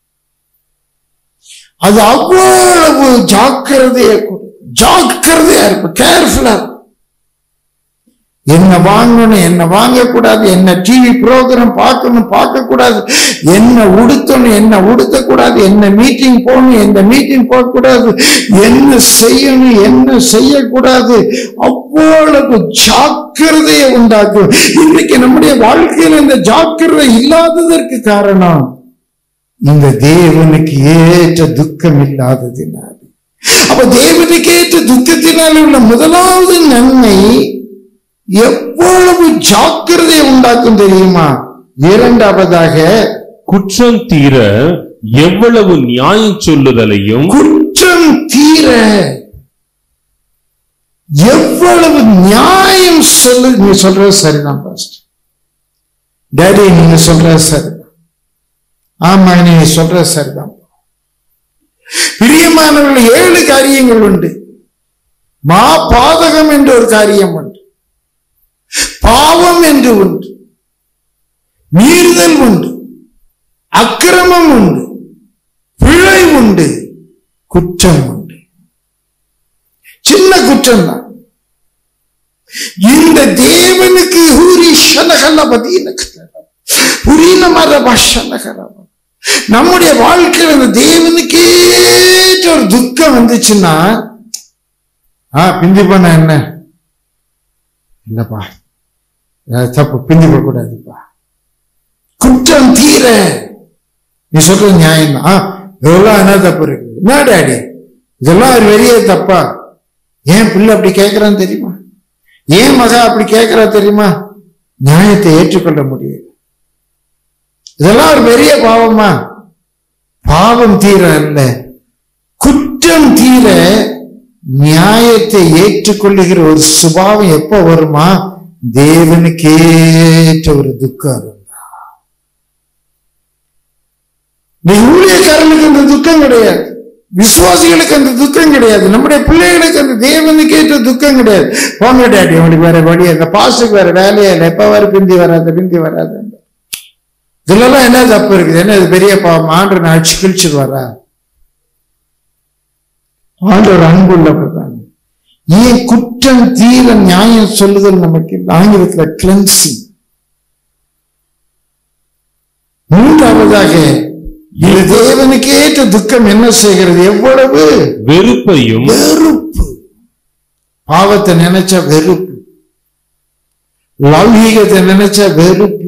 அது அவ்வளவு ஜாக்கிரதையை கொடுக்கும் ஜாக்கிரதையா இருப்போம் கேர்ஃபுல்லா என்ன வாங்கணும் என்ன வாங்கக்கூடாது என்ன டிவி ப்ரோக்ராம் பார்க்கணும் பார்க்க கூடாது என்ன உடுத்தணும் என்ன உடுத்தக்கூடாது என்ன மீட்டிங் போகணும் எந்த மீட்டிங் போகக்கூடாது என்ன செய்யணும் என்ன செய்யக்கூடாது அவ்வளவு ஜாக்கிரதையை உண்டாக்கும் இன்னைக்கு நம்முடைய வாழ்க்கையில இந்த ஜாக்கிரதை இல்லாததற்கு காரணம் இந்த தேவனுக்கு ஏற்ற துக்கம் இல்லாததினால் அப்ப தேவனுக்கு ஏற்ற துக்கத்தினால் உள்ள முதலாவது நன்மை எவ்வளவு ஜாக்கிரதை உண்டாக்கும் தெரியுமா இரண்டாவதாக குற்றம் தீர எவ்வளவு நியாயம் சொல்லுதலையும் குற்றம் தீர எவ்வளவு நியாயம் சொல்லு நீங்க சொல்றது சரிதான் பாஸ்டர் டேடி நீங்க சொல்றது சரிதான் ஆமா நீங்க சொல்றது சரிதான் பிரியமானவர்கள் ஏழு காரியங்கள் உண்டு மா பாதகம் என்று ஒரு காரியம் உண்டு பாவம் என்று உண்டு மீறுதல் உண்டு அக்கிரமம் உண்டு பிழை உண்டு குற்றம் உண்டு சின்ன குற்றம் தான் இந்த தேவனுக்கு ஹூரி ஷனகல்ல பதீன புரீன மர பாஷனகரம் நம்முடைய வாழ்க்கையில் இந்த தேவனுக்கு ஏற்ற ஒரு துக்கம் வந்துச்சுன்னா ஆ பிந்தி பண்ண என்ன இல்லப்பா அது தப்பு பிந்தி போடக்கூடாதுப்பா குற்றம் தீர நீ சொல்றது நியாயம் தான் இதெல்லாம் என்ன தப்பு இருக்கு என்ன டாடி இதெல்லாம் ஒரு பெரிய தப்பா ஏன் பிள்ளை அப்படி கேட்கறான்னு தெரியுமா ஏன் மகா அப்படி கேட்கறா தெரியுமா நியாயத்தை ஏற்றுக்கொள்ள முடியாது இதெல்லாம் ஒரு பெரிய பாவமா பாவம் தீர அல்ல குற்றம் தீர நியாயத்தை ஏற்றுக்கொள்ளுகிற ஒரு சுபாவம் எப்ப வருமா தேவனுக்கு ஏற்ற ஒரு துக்கம் இருந்தா நீ ஊழியக்காரனுக்கு இந்த துக்கம் கிடையாது விசுவாசிகளுக்கு அந்த துக்கம் கிடையாது நம்முடைய பிள்ளைகளுக்கு அந்த தேவனுக்கு ஏற்ற துக்கம் கிடையாது போங்க டாடி அவனுக்கு வேற வழி அந்த பாஸ்டுக்கு வேற வேலையே இல்லை எப்ப வர பிந்தி வராது பிந்தி வராது இதுலலாம் என்ன தப்பு இருக்குது என்ன இது பெரிய பாவம் ஆண்டு நான் கிழிச்சிட்டு வரா ஆண்டவர் அன்புள்ளவர் தான் ஏன் குற்றம் தீர நியாயம் சொல்லுதல் நமக்கு இல்லை. ஆங்கிலத்துல கிளன்சிங் மூன்றாவதாக இது தேவனுக்கு ஏற்ற துக்கம் என்ன செய்கிறது எவ்வளவு வெறுப்பையும் வெறுப்பு பாவத்தை நினைச்சா வெறுப்பு லௌகீகத்தை நினைச்சா வெறுப்பு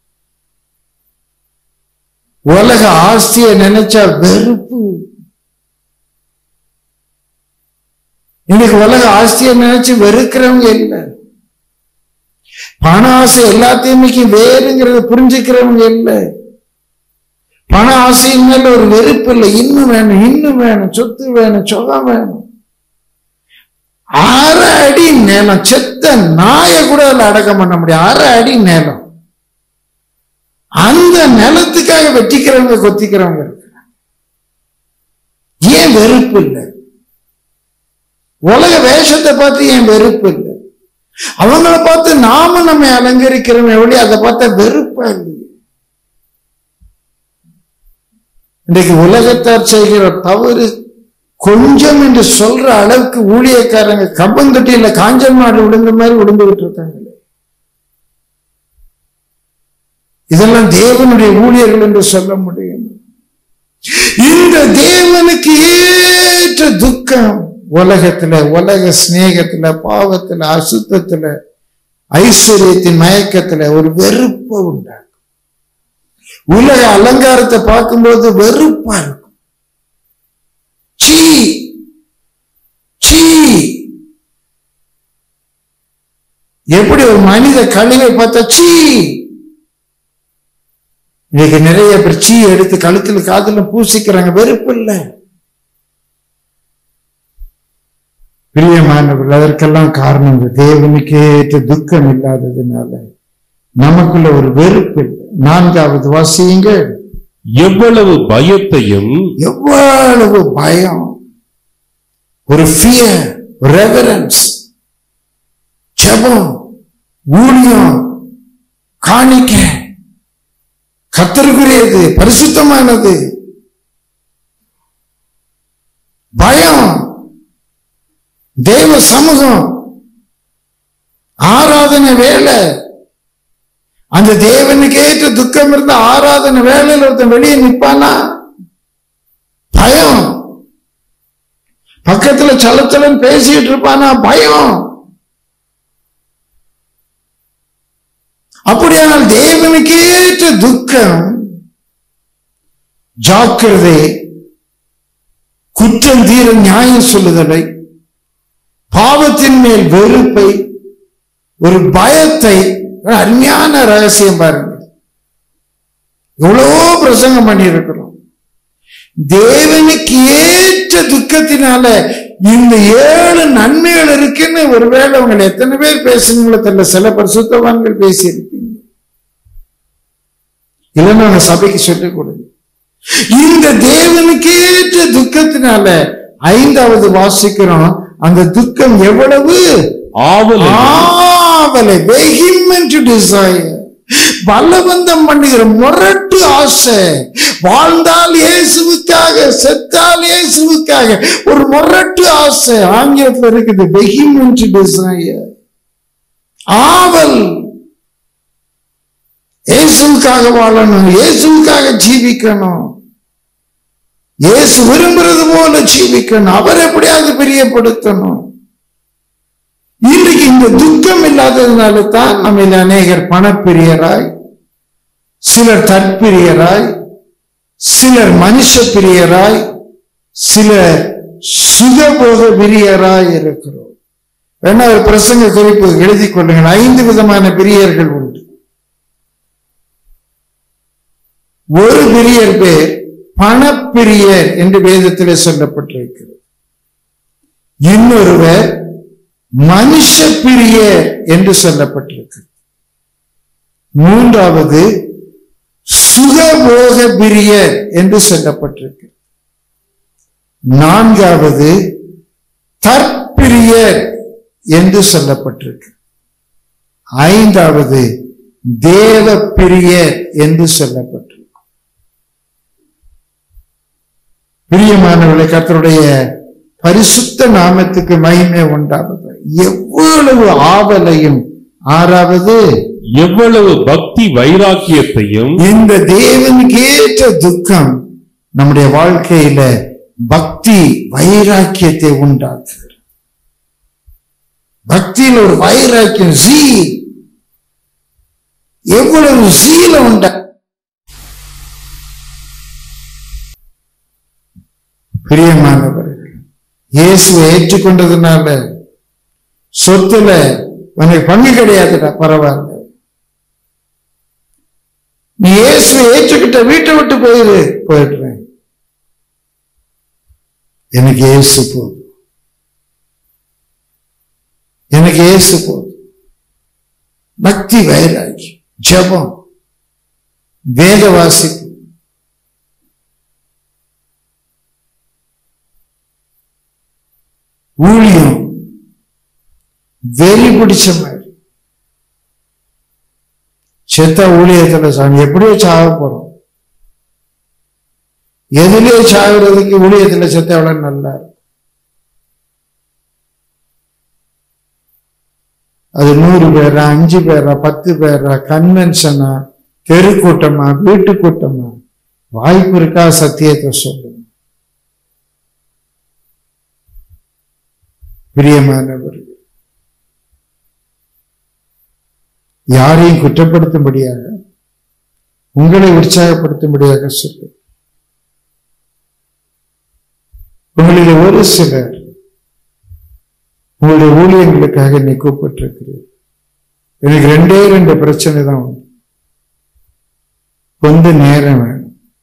உலக ஆஸ்தியை நினைச்சா வெறுப்பு இன்னைக்கு உலக ஆஸ்தியை நினைச்சு வெறுக்கிறவங்க இல்லை பண ஆசை எல்லாத்தையுமே வேறுங்கிறத புரிஞ்சுக்கிறவங்க இல்லை பண ஆசையின் மேல ஒரு வெறுப்பு இல்லை இன்னும் வேணும் இன்னும் வேணும் சொத்து வேணும் சொகம் வேணும் அரை அடி நேலம் செத்த நாயை கூட அதுல அடக்கம் பண்ண முடியும் அரை அடி நேலம் அந்த நிலத்துக்காக வெட்டிக்கிறவங்க கொத்திக்கிறவங்க இருக்கிறாங்க ஏன் வெறுப்பு இல்லை உலக வேஷத்தை பார்த்து ஏன் வெறுப்பு இல்லை அவங்கள பார்த்து நாம நம்ம அலங்கரிக்கிறோம் எவ்வளவு அதை பார்த்தா வெறுப்பா இல்லையே இன்றைக்கு உலகத்தார் செய்கிற தவறு கொஞ்சம் என்று சொல்ற அளவுக்கு ஊழியக்காரங்க கம்பந்தட்டியில காஞ்சல் மாடு விழுந்த மாதிரி விழுந்துகிட்டு இருக்காங்களே இதெல்லாம் தேவனுடைய ஊழியர்கள் என்று சொல்ல முடியும் இந்த தேவனுக்கு ஏற்ற துக்கம் உலகத்துல உலக சிநேகத்துல பாவத்துல அசுத்தத்துல ஐஸ்வர்யத்தின் மயக்கத்துல ஒரு வெறுப்பை உண்டாக்கும் உலக அலங்காரத்தை பார்க்கும்போது வெறுப்பா இருக்கும் சீ சீ எப்படி ஒரு மனித கழிவை பார்த்தா சீ இன்னைக்கு நிறைய பேர் சீ எடுத்து கழுத்துல காதுல பூசிக்கிறாங்க வெறுப்பு இல்லை பிரியமானவர்கள் அதற்கெல்லாம் காரணம் இந்த தேவனுக்கு ஏற்ற துக்கம் இல்லாததுனால நமக்குள்ள ஒரு வெறுப்பு இல்லை நான்காவது வாசியுங்க எவ்வளவு பயத்தையும் எவ்வளவு பயம் ஒரு ஃபியர் ரெவரன்ஸ் ஜெபம் ஊழியம் காணிக்க கத்தருக்குரியது பரிசுத்தமானது பயம் தேவ சமூகம் ஆராதனை வேலை அந்த தேவனுக்கு ஏற்ற துக்கம் இருந்த ஆராதனை வேலையில் ஒருத்தன் வெளியே நிப்பானா பயம் பக்கத்துல சலச்சலன் பேசிட்டு இருப்பானா பயம் அப்படியானால் தேவனுக்கு ஏற்ற துக்கம் ஜாக்கிரதை குற்றம் தீர நியாயம் சொல்லுதலை பாவத்தின் மேல் வெறுப்பை ஒரு பயத்தை ஒரு அருமையான ரகசியம் பாருங்க எவ்வளவோ பிரசங்கம் பண்ணி இருக்கிறோம் தேவனுக்கு ஏற்ற துக்கத்தினால இந்த ஏழு நன்மைகள் இருக்குன்னு ஒருவேளை உங்களை எத்தனை பேர் பேசுனீங்களோ தெரியல சில பரிசுத்தவான்கள் பேசி இருப்பீங்க இல்லைன்னா உங்க சபைக்கு சொல்லிக் கொடுங்க இந்த தேவனுக்கு ஏற்ற துக்கத்தினால ஐந்தாவது வாசிக்கிறோம் அந்த துக்கம் எவ்வளவு ஆவலை ஆவலை வெஹிமெண்ட் டிசைர் பலவந்தம் பண்ணுகிற முரட்டு ஆசை வாழ்ந்தால் இயேசுவுக்காக செத்தால் இயேசுவுக்காக ஒரு முரட்டு ஆசை ஆங்கிலத்தில் இருக்குது வெஹிமெண்ட் டிசைர் ஆவல் இயேசுவுக்காக வாழணும் இயேசுவுக்காக ஜீவிக்கணும் இயேசு விரும்புறது போல ஜீவிக்கணும் அவர் எப்படியாவது பிரியப்படுத்தணும் இன்றைக்கு இந்த துக்கம் இல்லாததுனால தான் நம்ம அநேகர் பணப்பிரியராய் சிலர் தற்பிரியராய் சிலர் மனுஷ பிரியராய் சிலர் சுகபோக பிரியராய் இருக்கிறோம் வேணா ஒரு பிரசங்க குறிப்பு எழுதி கொள்ளுங்கள் ஐந்து விதமான பிரியர்கள் உண்டு ஒரு பிரியர் பேர் பணப்பிரியர் என்று வேதத்திலே சொல்லப்பட்டிருக்கிறது இன்னொருவர் மனுஷ பிரியர் என்று சொல்லப்பட்டிருக்கு மூன்றாவது சுகபோக பிரியர் என்று சொல்லப்பட்டிருக்கு நான்காவது தற்பிரியர் என்று சொல்லப்பட்டிருக்கு ஐந்தாவது தேவ பிரியர் என்று சொல்லப்பட்டிருக்கு பிரியமானவர்களை கர்த்தருடைய பரிசுத்த நாமத்துக்கு மகிமை உண்டாவது எவ்வளவு ஆவலையும் ஆறாவது எவ்வளவு பக்தி வைராக்கியத்தையும் இந்த தேவனுக்கு ஏற்ற துக்கம் நம்முடைய வாழ்க்கையில பக்தி வைராக்கியத்தை உண்டாக்குகிறது பக்தியில் ஒரு வைராக்கியம் ஜீ எவ்வளவு சீல உண்டா பிரியமானவர்கள் இயேசுவை ஏற்றுக்கொண்டதுனால சொத்துல உனக்கு பங்கு கிடையாதுடா பரவாயில்ல நீ இயேசுவை ஏற்றுக்கிட்ட வீட்டை விட்டு போயிரு போயிடுறேன் எனக்கு இயேசு போதும் எனக்கு இயேசு போதும் பக்தி வைராகி ஜபம் வேத வாசிப்பு ஊழியம் வெறி பிடிச்ச மாதிரி செத்த ஊழியத்துல சாமி எப்படியோ சாக போறோம் எதுலயோ சாகுறதுக்கு ஊழியத்துல செத்த எவ்வளவு நல்லா இருக்கும். அது நூறு பேரா அஞ்சு பேரா பத்து பேரா கன்வென்ஷனா தெரு கூட்டமா வீட்டு கூட்டமா வாய்ப்பு இருக்கா சத்தியத்தை சொல்லுங்க பிரியமானவர்கள் யாரையும் குற்றப்படுத்தும்படியாக உங்களை உற்சாகப்படுத்தும்படியாக சொல்லு உங்களில் ஒரு சிலர் உங்களுடைய ஊழியங்களுக்காக நீ கூப்பிட்டிருக்கிறீர் எனக்கு ரெண்டே ரெண்டு பிரச்சனை தான் உண்டு கொஞ்சம் நேரம் வேணும்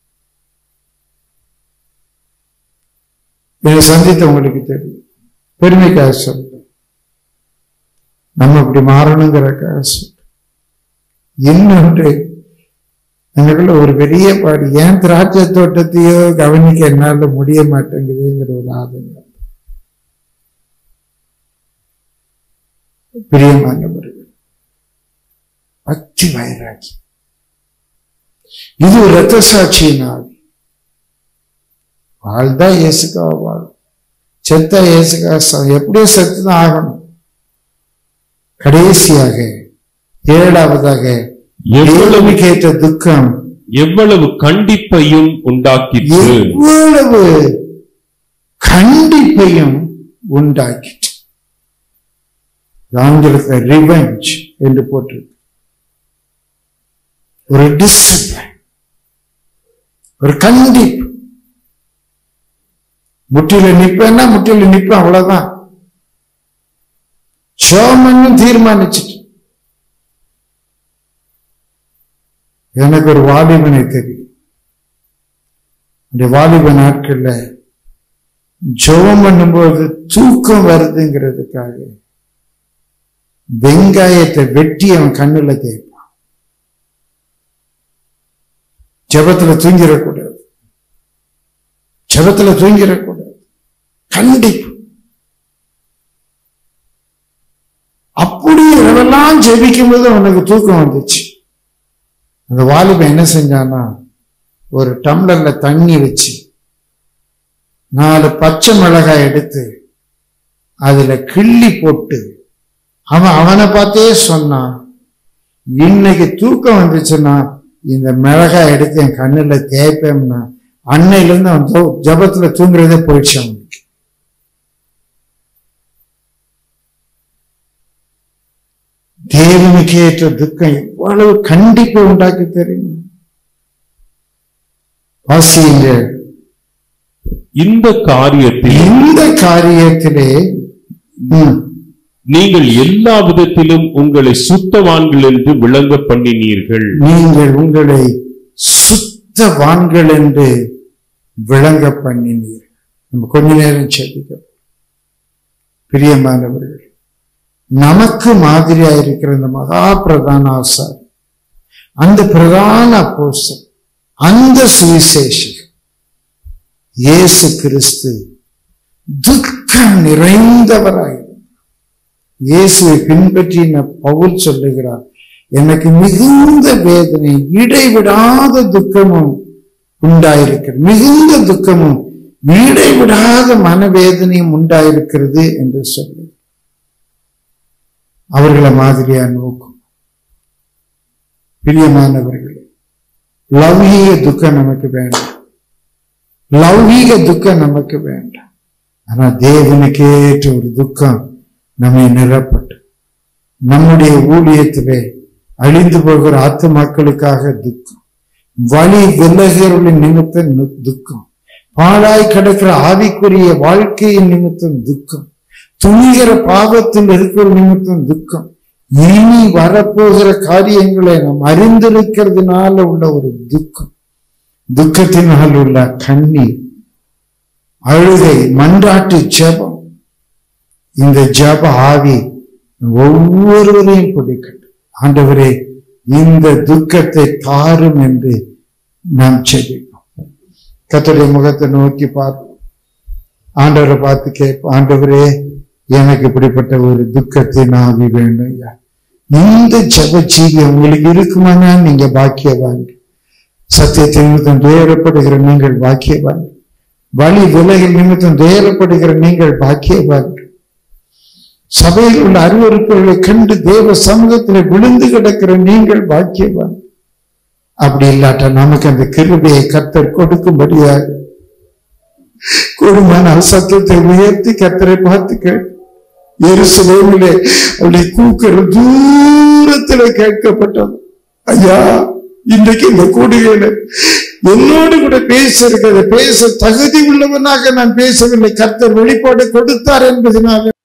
என்னை சந்தித்த உங்களுக்கு தெரியும் பெருமைக்காக சொல்ல நம்ம இப்படி மாறணுங்கிறக்காக சொல்ல இன்னொன்று எனக்குள்ள ஒரு பெரிய பாடு ஏன் திராட்சை தோட்டத்தையோ கவனிக்க என்னால முடிய மாட்டேங்குதுங்கிற ஒரு ஆதங்கம் பிரியமானவர்கள் பக்தி வைராகி இது ஒரு ரத்த சாட்சியின் ஆவி வாழ்ந்தா இயேசுக்கா வாழ் செத்தா இயேசுக்கா ச- எப்படியோ செத்துதான் ஆகணும் கடைசியாக ஏழாவதாக எவ்வளவு தேவனுக்கு ஏற்ற துக்கம் எவ்வளவு கண்டிப்பையும் உண்டாக்கிற்று எவ்வளவு கண்டிப்பையும் உண்டாக்கிட்டு ஆங்கிலத்தில் ரிவெஞ்ச் என்று போட்டிருக்கு ஒரு டிசிப்ளின் ஒரு கண்டிப்பு முட்டில நிப்பேன்னா முட்டில நிப்பேன் அவ்வளவுதான் சோமன்னு தீர்மானிச்சுட்டு எனக்கு ஒரு வாலிபனை தெரியும் இந்த வாலிப நாட்கள்ல ஜெபம் பண்ணும்போது தூக்கம் வருதுங்கிறதுக்காக வெங்காயத்தை வெட்டி அவன் கண்ணுல தேய்ப்பான் ஜெபத்துல தூங்கிடக்கூடாது ஜெபத்துல தூங்கிடக்கூடாது கண்டிப்பு அப்படி இரவெல்லாம் ஜெபிக்கும் போது அவனுக்கு தூக்கம் வந்துச்சு அந்த வாலிபன் என்ன செஞ்சானா ஒரு டம்ளர்ல தண்ணி வச்சு நாலு பச்சை மிளகாய் எடுத்து அதுல கிள்ளி போட்டு அவன் அவனை பார்த்தே சொன்னான் இன்னைக்கு தூக்கம் வந்துச்சுன்னா இந்த மிளகாய் எடுத்து என் கண்ணுல தேய்ப்பேன்னா அன்னையில இருந்து அவன் ஜெப- ஜெபத்துல தூங்குறதே போயிடுச்சு அவனுக்கு தேவனுக்கு ஏற்ற துக்கம் எவ்வளவு கண்டிப்பை உண்டாக்கி தெரியுமா வாசியுங்கள் இந்த காரியத்தில் இந்த காரியத்திலே ம், நீங்கள் எல்லா விதத்திலும் உங்களை சுத்தவான்கள் என்று விளங்க பண்ணினீர்கள் நீங்கள் உங்களை சுத்தவான்கள் என்று விளங்க பண்ணினீர் நம்ம கொஞ்ச நேரம் செபிக்க பிரியமானவர்கள் நமக்கு மாதிரியா இருக்கிற இந்த மகா பிரதான ஆசாரி அந்த பிரதான அப்போஸ்தலன் அந்த சுவிசேஷம் இயேசு கிறிஸ்து துக்கம் நிறைந்தவராய் இயேசுவை பின்பற்றின பவுல் சொல்லுகிறார் எனக்கு மிகுந்த வேதனை இடைவிடாத துக்கமும் உண்டாயிருக்கிறது மிகுந்த துக்கமும் இடைவிடாத மனவேதனையும் உண்டாயிருக்கிறது என்று சொல்லு அவர்களை மாதிரியா நோக்கும் பிரியமானவர்களே லௌகீக துக்கம் நமக்கு வேண்டாம் லௌகீக துக்கம் நமக்கு வேண்டாம் ஆனா தேவனுக்கு ஏற்ற ஒரு துக்கம் நம்மை நிரப்பட்டு நம்முடைய ஊழியத்திலே அழிந்து போகிற ஆத்துமாக்களுக்காக துக்கம் வழி விலகிறவர்களின் நிமித்தம் நு- துக்கம் பாழாய் கிடக்கிற ஆவிக்குரிய வாழ்க்கையின் நிமித்தம் துக்கம் துணிகிற பாவத்தில் இருக்கிற நிமித்தம் துக்கம் இனி வரப்போகிற காரியங்களை நாம் அறிந்திருக்கிறதுனால உள்ள ஒரு துக்கம் துக்கத்தினால் உள்ள கண்ணீர் அழுகை மன்றாட்டு ஜெபம் இந்த ஜெப ஆவி ஒவ்வொருவரையும் பிடிக்கட்டும் ஆண்டவரே இந்த துக்கத்தை தாரும் என்று நாம் செபிப்போம் கர்த்தருடைய முகத்தை நோக்கி பார்ப்போம் ஆண்டவரை பார்த்து கேட்போம் ஆண்டவரே எனக்கு இப்படிப்பட்ட ஒரு துக்கத்தின் ஆவி வேண்டும் ஐயா இந்த ஜெப ஜீவி உங்களுக்கு இருக்குமானா நீங்க பாக்கியவாங்க சத்தியத்தை நிமித்தம் துயரப்படுகிற நீங்கள் பாக்கியவாங்க வழி விலகில் நிமித்தம் துயரப்படுகிற நீங்கள் பாக்கியவாங்க சபையில் உள்ள அருவருப்புகளை கண்டு தேவ சமூகத்தில் விழுந்து கிடக்கிற நீங்கள் பாக்கியவான் அப்படி இல்லாட்ட நமக்கு அந்த கிருபையை கத்தர் கொடுக்கும்படியாக கூடுமான சத்தத்தை உயர்த்தி கத்தரை பார்த்து கேட்டு எருசலேமிலே அவளை கூக்குற தூரத்துல கேட்கப்பட்டது ஐயா இன்றைக்கு இந்த கூடுகையில என்னோடு கூட பேச இருக்கிறது பேச தகுதி உள்ளவனாக நான் பேசவில்லை கர்த்தர் வெளிப்பாடு கொடுத்தார் என்பதனால